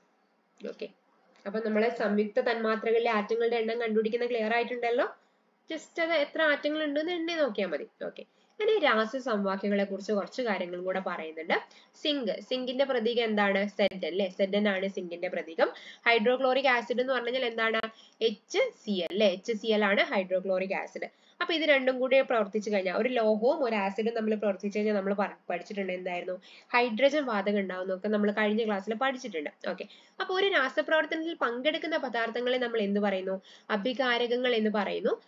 ഓക്കെ അപ്പൊ നമ്മളെ സംയുക്ത തന്മാത്രകളിലെ ആറ്റങ്ങളുടെ എണ്ണം കണ്ടുപിടിക്കുന്ന ക്ലിയർ ആയിട്ടുണ്ടല്ലോ ജസ്റ്റ് അത് എത്ര ആറ്റങ്ങൾ ഉണ്ട് എന്ന് എണ്ണി നോക്കിയാൽ മതി ഓക്കെ ഇനി രാസ സമവാക്യങ്ങളെ കുറിച്ച് കുറച്ച് കാര്യങ്ങളും കൂടെ പറയുന്നുണ്ട് സിങ്ക് സിങ്കിന്റെ പ്രതീകം എന്താണ് സെഡ് അല്ലേ സെഡൻ ആണ് സിങ്കിന്റെ പ്രതീകം ഹൈഡ്രോക്ലോറിക് ആസിഡ് എന്ന് പറഞ്ഞാൽ എന്താണ് എച്ച് സി എൽ അല്ലെ എച്ച് സി എൽ ആണ് ഹൈഡ്രോക്ലോറിക് ആസിഡ് അപ്പൊ ഇത് രണ്ടും കൂടി പ്രവർത്തിച്ചു കഴിഞ്ഞാൽ ഒരു ലോഹവും ഒരു ആസിഡും തമ്മിൽ പ്രവർത്തിച്ചു കഴിഞ്ഞാൽ നമ്മൾ പഠിച്ചിട്ടുണ്ട് എന്തായിരുന്നു ഹൈഡ്രജൻ വാതകം ഉണ്ടാവുന്നൊക്കെ നമ്മൾ കഴിഞ്ഞ ക്ലാസ്സിൽ പഠിച്ചിട്ടുണ്ട് ഓക്കെ അപ്പൊ ഒരു രാസപ്രവർത്തനത്തിൽ പങ്കെടുക്കുന്ന പദാർത്ഥങ്ങളെ നമ്മൾ എന്ത് പറയുന്നു അഭികാരകങ്ങൾ എന്ന് പറയുന്നു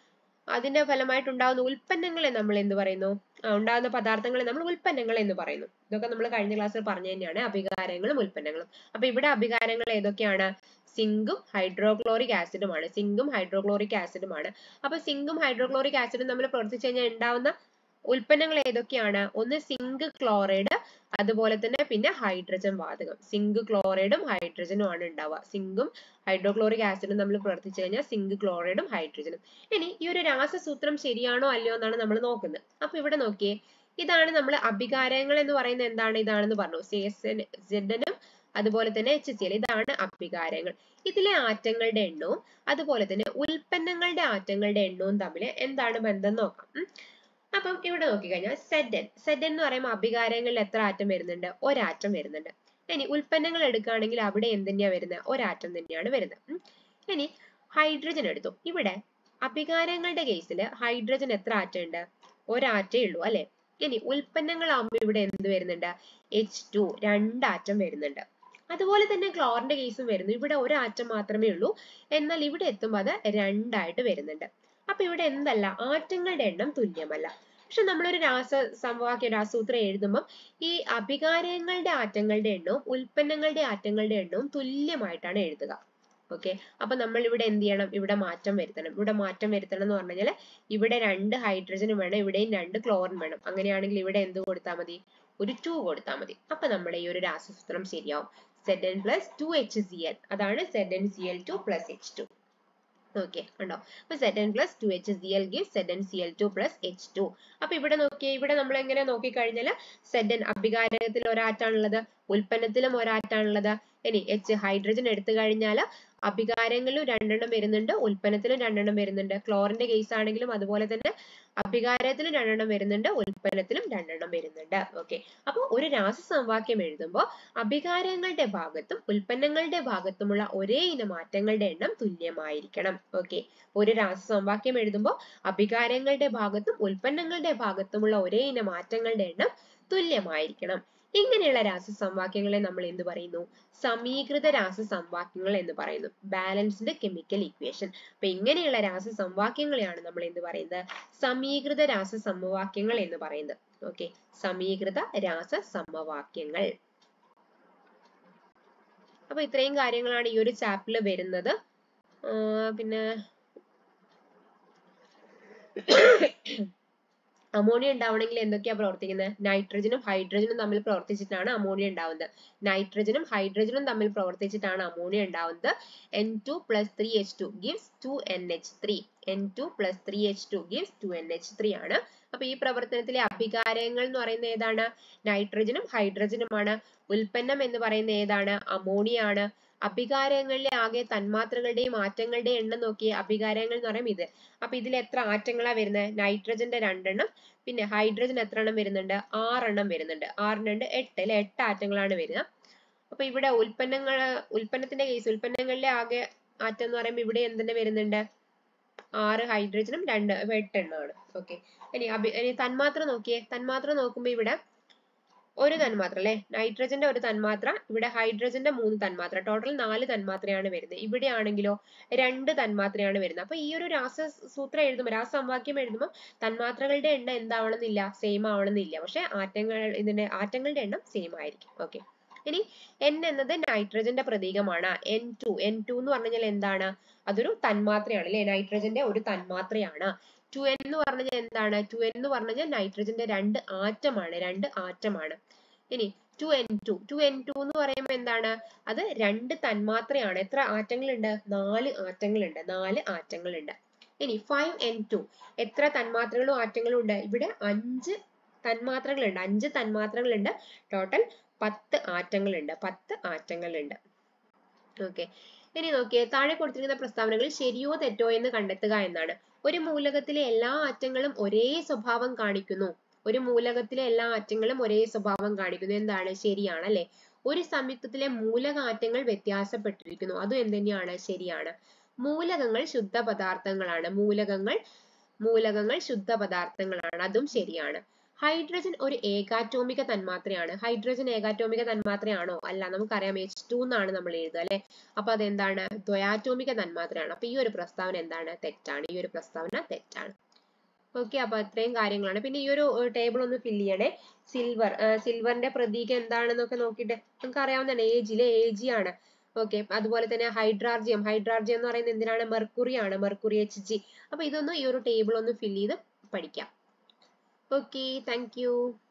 അതിന്റെ ഫലമായിട്ട് ഉണ്ടാകുന്ന ഉൽപ്പന്നങ്ങളെ നമ്മൾ എന്ത് പറയുന്നു ആ, ഉണ്ടാകുന്ന പദാർത്ഥങ്ങളെ നമ്മൾ ഉൽപ്പന്നങ്ങൾ എന്ന് പറയുന്നു ഇതൊക്കെ നമ്മൾ കഴിഞ്ഞ ക്ലാസ്സിൽ പറഞ്ഞു തന്നെയാണ് അഭികാരങ്ങളും ഉൽപ്പന്നങ്ങളും അപ്പൊ ഇവിടെ അഭികാരങ്ങൾ ഏതൊക്കെയാണ് സിങ്കും ഹൈഡ്രോക്ലോറിക് ആസിഡുമാണ് സിങ്കും ഹൈഡ്രോക്ലോറിക് ആസിഡുമാണ് അപ്പൊ സിങ്കും ഹൈഡ്രോക്ലോറിക് ആസിഡും തമ്മിൽ പ്രവർത്തിച്ചു കഴിഞ്ഞാൽ ഉണ്ടാവുന്ന ഉൽപ്പന്നങ്ങൾ ഏതൊക്കെയാണ് ഒന്ന് സിങ്ക് ക്ലോറൈഡ് അതുപോലെ തന്നെ പിന്നെ ഹൈഡ്രജൻ വാതകം സിങ്ക് ക്ലോറൈഡും ഹൈഡ്രജനും ആണ് ഉണ്ടാവുക സിങ്കും ഹൈഡ്രോക്ലോറിക് ആസിഡും തമ്മിൽ പ്രവർത്തിച്ചു കഴിഞ്ഞാൽ സിങ്ക് ക്ലോറൈഡും ഹൈഡ്രജനും ഇനി ഈ ഒരു രാസസൂത്രം ശരിയാണോ അല്ലയോ എന്നാണ് നമ്മൾ നോക്കുന്നത് അപ്പൊ ഇവിടെ നോക്കിയേ ഇതാണ് നമ്മൾ അഭികാരങ്ങൾ എന്ന് പറയുന്നത് എന്താണ് ഇതാണെന്ന് പറഞ്ഞു സി എസ് എൻ സെഡനും അതുപോലെ തന്നെ എച്ച് സി എൽ ഇതാണ് അഭികാരങ്ങൾ ഇതിലെ ആറ്റങ്ങളുടെ എണ്ണവും അതുപോലെ തന്നെ ഉൽപ്പന്നങ്ങളുടെ ആറ്റങ്ങളുടെ എണ്ണവും തമ്മിൽ എന്താണ് ബന്ധം എന്ന് നോക്കാം ഉം. അപ്പം ഇവിടെ നോക്കിക്കഴിഞ്ഞാൽ സെഡൻ സെഡൻ എന്ന് പറയുമ്പോൾ അഭികാരങ്ങളിൽ എത്ര ആറ്റം വരുന്നുണ്ട് ഒരാറ്റം വരുന്നുണ്ട് ഇനി ഉൽപ്പന്നങ്ങൾ എടുക്കുകയാണെങ്കിൽ അവിടെ എന്തിനാ വരുന്നത് ഒരാറ്റം തന്നെയാണ് വരുന്നത് ഉം. ഇനി ഹൈഡ്രജൻ എടുത്തു ഇവിടെ അഭികാരങ്ങളുടെ കേസിൽ ഹൈഡ്രജൻ എത്ര ആറ്റം ഉണ്ട് ഒരാറ്റേ ഉള്ളൂ അല്ലെ ഇനി ഉൽപ്പന്നങ്ങളാകുമ്പോൾ ഇവിടെ എന്ത് വരുന്നുണ്ട് എച്ച് ടു രണ്ടാറ്റം വരുന്നുണ്ട് അതുപോലെ തന്നെ ക്ലോറിന്റെ കേസും വരുന്നു ഇവിടെ ഒരാറ്റം മാത്രമേ ഉള്ളൂ എന്നാൽ ഇവിടെ എത്തുമ്പോൾ അത് രണ്ടായിട്ട് വരുന്നുണ്ട് അപ്പൊ ഇവിടെ എന്തല്ല ആറ്റങ്ങളുടെ എണ്ണം തുല്യമല്ല പക്ഷെ നമ്മളൊരു രാസ സമവാക്യ രാസസൂത്രം എഴുതുമ്പോൾ ഈ അഭികാരങ്ങളുടെ ആറ്റങ്ങളുടെ എണ്ണവും ഉൽപ്പന്നങ്ങളുടെ ആറ്റങ്ങളുടെ എണ്ണവും തുല്യമായിട്ടാണ് എഴുതുക ഓക്കെ അപ്പൊ നമ്മൾ ഇവിടെ എന്ത് ചെയ്യണം ഇവിടെ മാറ്റം വരുത്തണം ഇവിടെ മാറ്റം വരുത്തണം എന്ന് പറഞ്ഞു കഴിഞ്ഞാൽ ഇവിടെ രണ്ട് ഹൈഡ്രജനും വേണം ഇവിടെയും രണ്ട് ക്ലോറിൻ വേണം അങ്ങനെയാണെങ്കിൽ ഇവിടെ എന്ത് കൊടുത്താൽ മതി ഒരു ടു കൊടുത്താൽ മതി അപ്പൊ നമ്മുടെ ഈ ഒരു രാസസൂത്രം ശരിയാവും Z N plus two H C L അതാണ് Z N C L two plus H two okay ഉണ്ടോ അപ്പൊ Z N plus two H C L give Z N C L two plus H two അപ്പൊ ഇവിടെ നോക്കിയേ ഇവിടെ നമ്മൾ എങ്ങനെ നോക്കിക്കഴിഞ്ഞാൽ സെഡ് എൻ അഭികാരത്തിൽ ഒരാറ്റാണുള്ളത് ഉൽപ്പന്നത്തിലും ഒരാറ്റാണുള്ളത് ഇനി എച്ച് ഹൈഡ്രജൻ എടുത്തു കഴിഞ്ഞാൽ അഭികാരങ്ങളിലും രണ്ടെണ്ണം വരുന്നുണ്ട് ഉൽപ്പന്നത്തിലും രണ്ടെണ്ണം വരുന്നുണ്ട് ക്ലോറിന്റെ കേസ് ആണെങ്കിലും അതുപോലെ തന്നെ അഭികാരത്തിലും രണ്ടെണ്ണം വരുന്നുണ്ട് ഉൽപ്പന്നത്തിലും രണ്ടെണ്ണം വരുന്നുണ്ട് ഓക്കെ അപ്പോൾ ഒരു രാസസമവാക്യം എഴുതുമ്പോൾ അഭികാരങ്ങളുടെ ഭാഗത്തും ഉൽപ്പന്നങ്ങളുടെ ഭാഗത്തുമുള്ള ഒരേ ഇനം മാറ്റങ്ങളുടെ എണ്ണം തുല്യമായിരിക്കണം ഓക്കെ ഒരു രാസസമവാക്യം എഴുതുമ്പോൾ അഭികാരങ്ങളുടെ ഭാഗത്തും ഉൽപ്പന്നങ്ങളുടെ ഭാഗത്തുമുള്ള ഒരേ ഇനം മാറ്റങ്ങളുടെ എണ്ണം തുല്യമായിരിക്കണം ഇങ്ങനെയുള്ള രാസസമവാക്യങ്ങളെ നമ്മൾ എന്ത് പറയുന്നു സമീകൃത രാസസമവാക്യങ്ങൾ എന്ന് പറയുന്നു ബാലൻസ്ഡ് കെമിക്കൽ ഇക്വേഷൻ അപ്പൊ ഇങ്ങനെയുള്ള രാസസമവാക്യങ്ങളെയാണ് നമ്മൾ എന്ത് പറയുന്നത് സമീകൃത രാസസമവാക്യങ്ങൾ എന്ന് പറയുന്നത് ഓക്കെ സമീകൃത രാസസമവാക്യങ്ങൾ അപ്പൊ ഇത്രയും കാര്യങ്ങളാണ് ഈ ഒരു ചാപ്റ്ററിൽ വരുന്നത് ആ, പിന്നെ അമോണിയ ഉണ്ടാവണമെങ്കിൽ എന്തൊക്കെയാ പ്രവർത്തിക്കുന്നത് നൈട്രജനും ഹൈഡ്രജനും തമ്മിൽ പ്രവർത്തിച്ചിട്ടാണ് അമോണിയ ഉണ്ടാവുന്നത് നൈട്രജനും ഹൈഡ്രജനും തമ്മിൽ പ്രവർത്തിച്ചിട്ടാണ് അമോണിയ ഉണ്ടാവുന്നത് N two plus three H two gives two N H three N two plus three H two gives two N H three ആണ് അപ്പൊ ഈ പ്രവർത്തനത്തിലെ അഭികാരങ്ങൾ എന്ന് പറയുന്നത് ഏതാണ് നൈട്രജനും ഹൈഡ്രജനുമാണ് ഉൽപ്പന്നം എന്ന് പറയുന്നത് ഏതാണ് അമോണിയ ആണ് അഭികാരങ്ങളിലെ ആകെ തന്മാത്രകളുടെയും ആറ്റങ്ങളുടെയും എണ്ണം നോക്കിയേ അഭികാരങ്ങൾ എന്ന് പറയുമ്പോൾ ഇത് അപ്പൊ ഇതിൽ എത്ര ആറ്റങ്ങളാ വരുന്നത് നൈട്രജന്റെ രണ്ടെണ്ണം പിന്നെ ഹൈഡ്രജൻ എത്ര എണ്ണം വരുന്നുണ്ട് ആറെണ്ണം വരുന്നുണ്ട് ആറിന് രണ്ട് എട്ട് അല്ലെ എട്ട് ആറ്റങ്ങളാണ് വരുന്നത് അപ്പൊ ഇവിടെ ഉൽപ്പന്നങ്ങൾ ഉൽപ്പന്നത്തിന്റെ കേസ് ഉൽപ്പന്നങ്ങളിലെ ആകെ ആറ്റം എന്ന് പറയുമ്പോൾ ഇവിടെ എന്തിന്റെ വരുന്നുണ്ട് ആറ് ഹൈഡ്രജനും രണ്ട് അപ്പൊ എട്ട് എണ്ണമാണ് ഓക്കെ ഇനി അഭി ഇനി തന്മാത്ര നോക്കിയേ തന്മാത്ര നോക്കുമ്പോ ഇവിടെ ഒരു തന്മാത്ര അല്ലെ നൈട്രജന്റെ ഒരു തന്മാത്ര ഇവിടെ ഹൈഡ്രജന്റെ മൂന്ന് തന്മാത്ര ടോട്ടൽ നാല് തന്മാത്രയാണ് വരുന്നത് ഇവിടെ ആണെങ്കിലോ രണ്ട് തന്മാത്രയാണ് വരുന്നത് അപ്പൊ ഈ ഒരു രാസസൂത്രം എഴുതുമ്പോൾ രാസസമവാക്യം എഴുതുമ്പോൾ തന്മാത്രകളുടെ എണ്ണം എന്താവണമെന്നില്ല സെയിം ആവണമെന്നില്ല പക്ഷെ ആറ്റങ്ങൾ ഇതിന്റെ ആറ്റങ്ങളുടെ എണ്ണം സെയിം ആയിരിക്കും ഓക്കെ ഇനി N എന്നത് നൈട്രജന്റെ പ്രതീകമാണ് എൻ ടു എൻ ടു എന്ന് പറഞ്ഞു കഴിഞ്ഞാൽ എന്താണ് അതൊരു തന്മാത്രയാണ് അല്ലെ നൈട്രജന്റെ ഒരു തന്മാത്രയാണ് ടു എൻ എന്ന് പറഞ്ഞു കഴിഞ്ഞാൽ എന്താണ് ടു എൻ എന്ന് പറഞ്ഞു കഴിഞ്ഞാൽ നൈട്രജന്റെ രണ്ട് ആറ്റമാണ് രണ്ട് ആറ്റമാണ് ഇനി two N two two N two എന്ന് പറയുമ്പോൾ എന്താണ് അത് രണ്ട് തന്മാത്രയാണ് എത്ര ആറ്റങ്ങളുണ്ട് നാല് ആറ്റങ്ങളുണ്ട് നാല് ആറ്റങ്ങളുണ്ട് ഇനി ഫൈവ് എൻ ടു എത്ര തന്മാത്രകളും ആറ്റങ്ങളും ഉണ്ട് ഇവിടെ അഞ്ച് തന്മാത്രകളുണ്ട് അഞ്ച് തന്മാത്രകളുണ്ട് ടോട്ടൽ പത്ത് ആറ്റങ്ങളുണ്ട് പത്ത് ആറ്റങ്ങളുണ്ട് ഓക്കെ ഇനി നോക്കിയേ താഴെ കൊടുത്തിരിക്കുന്ന പ്രസ്താവനകൾ ശരിയോ തെറ്റോ എന്ന് കണ്ടെത്തുക എന്നാണ് ഒരു മൂലകത്തിലെ എല്ലാ ആറ്റങ്ങളും ഒരേ സ്വഭാവം കാണിക്കുന്നു ഒരു മൂലകത്തിലെ എല്ലാ ആറ്റങ്ങളും ഒരേ സ്വഭാവം കാണിക്കുന്നു എന്താണ് ശരിയാണ് അല്ലെ ഒരു സംയുക്തത്തിലെ മൂലകാറ്റങ്ങൾ വ്യത്യാസപ്പെട്ടിരിക്കുന്നു അതും എന്തുതന്നെയാണ് ശരിയാണ് മൂലകങ്ങൾ ശുദ്ധ പദാർത്ഥങ്ങളാണ് മൂലകങ്ങൾ മൂലകങ്ങൾ ശുദ്ധ പദാർത്ഥങ്ങളാണ് അതും ശരിയാണ് ഹൈഡ്രജൻ ഒരു ഏകാറ്റോമിക തന്മാത്രയാണ് ഹൈഡ്രജൻ ഏകാറ്റോമിക തന്മാത്രയാണോ അല്ല നമുക്കറിയാം എച്ച് ടു എന്നാണ് നമ്മൾ എഴുതുക അല്ലെ അപ്പൊ അതെന്താണ് ദ്വയാറ്റോമിക തന്മാത്രയാണ് അപ്പൊ ഈ ഒരു പ്രസ്താവന എന്താണ് തെറ്റാണ് ഈ ഒരു പ്രസ്താവന തെറ്റാണ് ഓക്കെ അപ്പൊ അത്രയും കാര്യങ്ങളാണ് പിന്നെ ഈ ഒരു ടേബിൾ ഒന്ന് ഫില്ല് ചെയ്യണേ സിൽവർ സിൽവറിന്റെ പ്രതീകം എന്താണെന്നൊക്കെ നോക്കിയിട്ട് നമുക്ക് അറിയാവുന്നതാണ് ഏജിലെ ഏജി ആണ് ഓക്കെ അതുപോലെ തന്നെ ഹൈഡ്രാർജിയം ഹൈഡ്രാർജിയം എന്ന് പറയുന്നത് എന്തിനാണ് മെർക്കുറി ആണ് മെർക്കുറി എച്ച് ജി അപ്പൊ ഇതൊന്ന് ഈ ഒരു ടേബിൾ ഒന്ന് ഫില്ല് ചെയ്ത് പഠിക്കാം ഓക്കെ താങ്ക്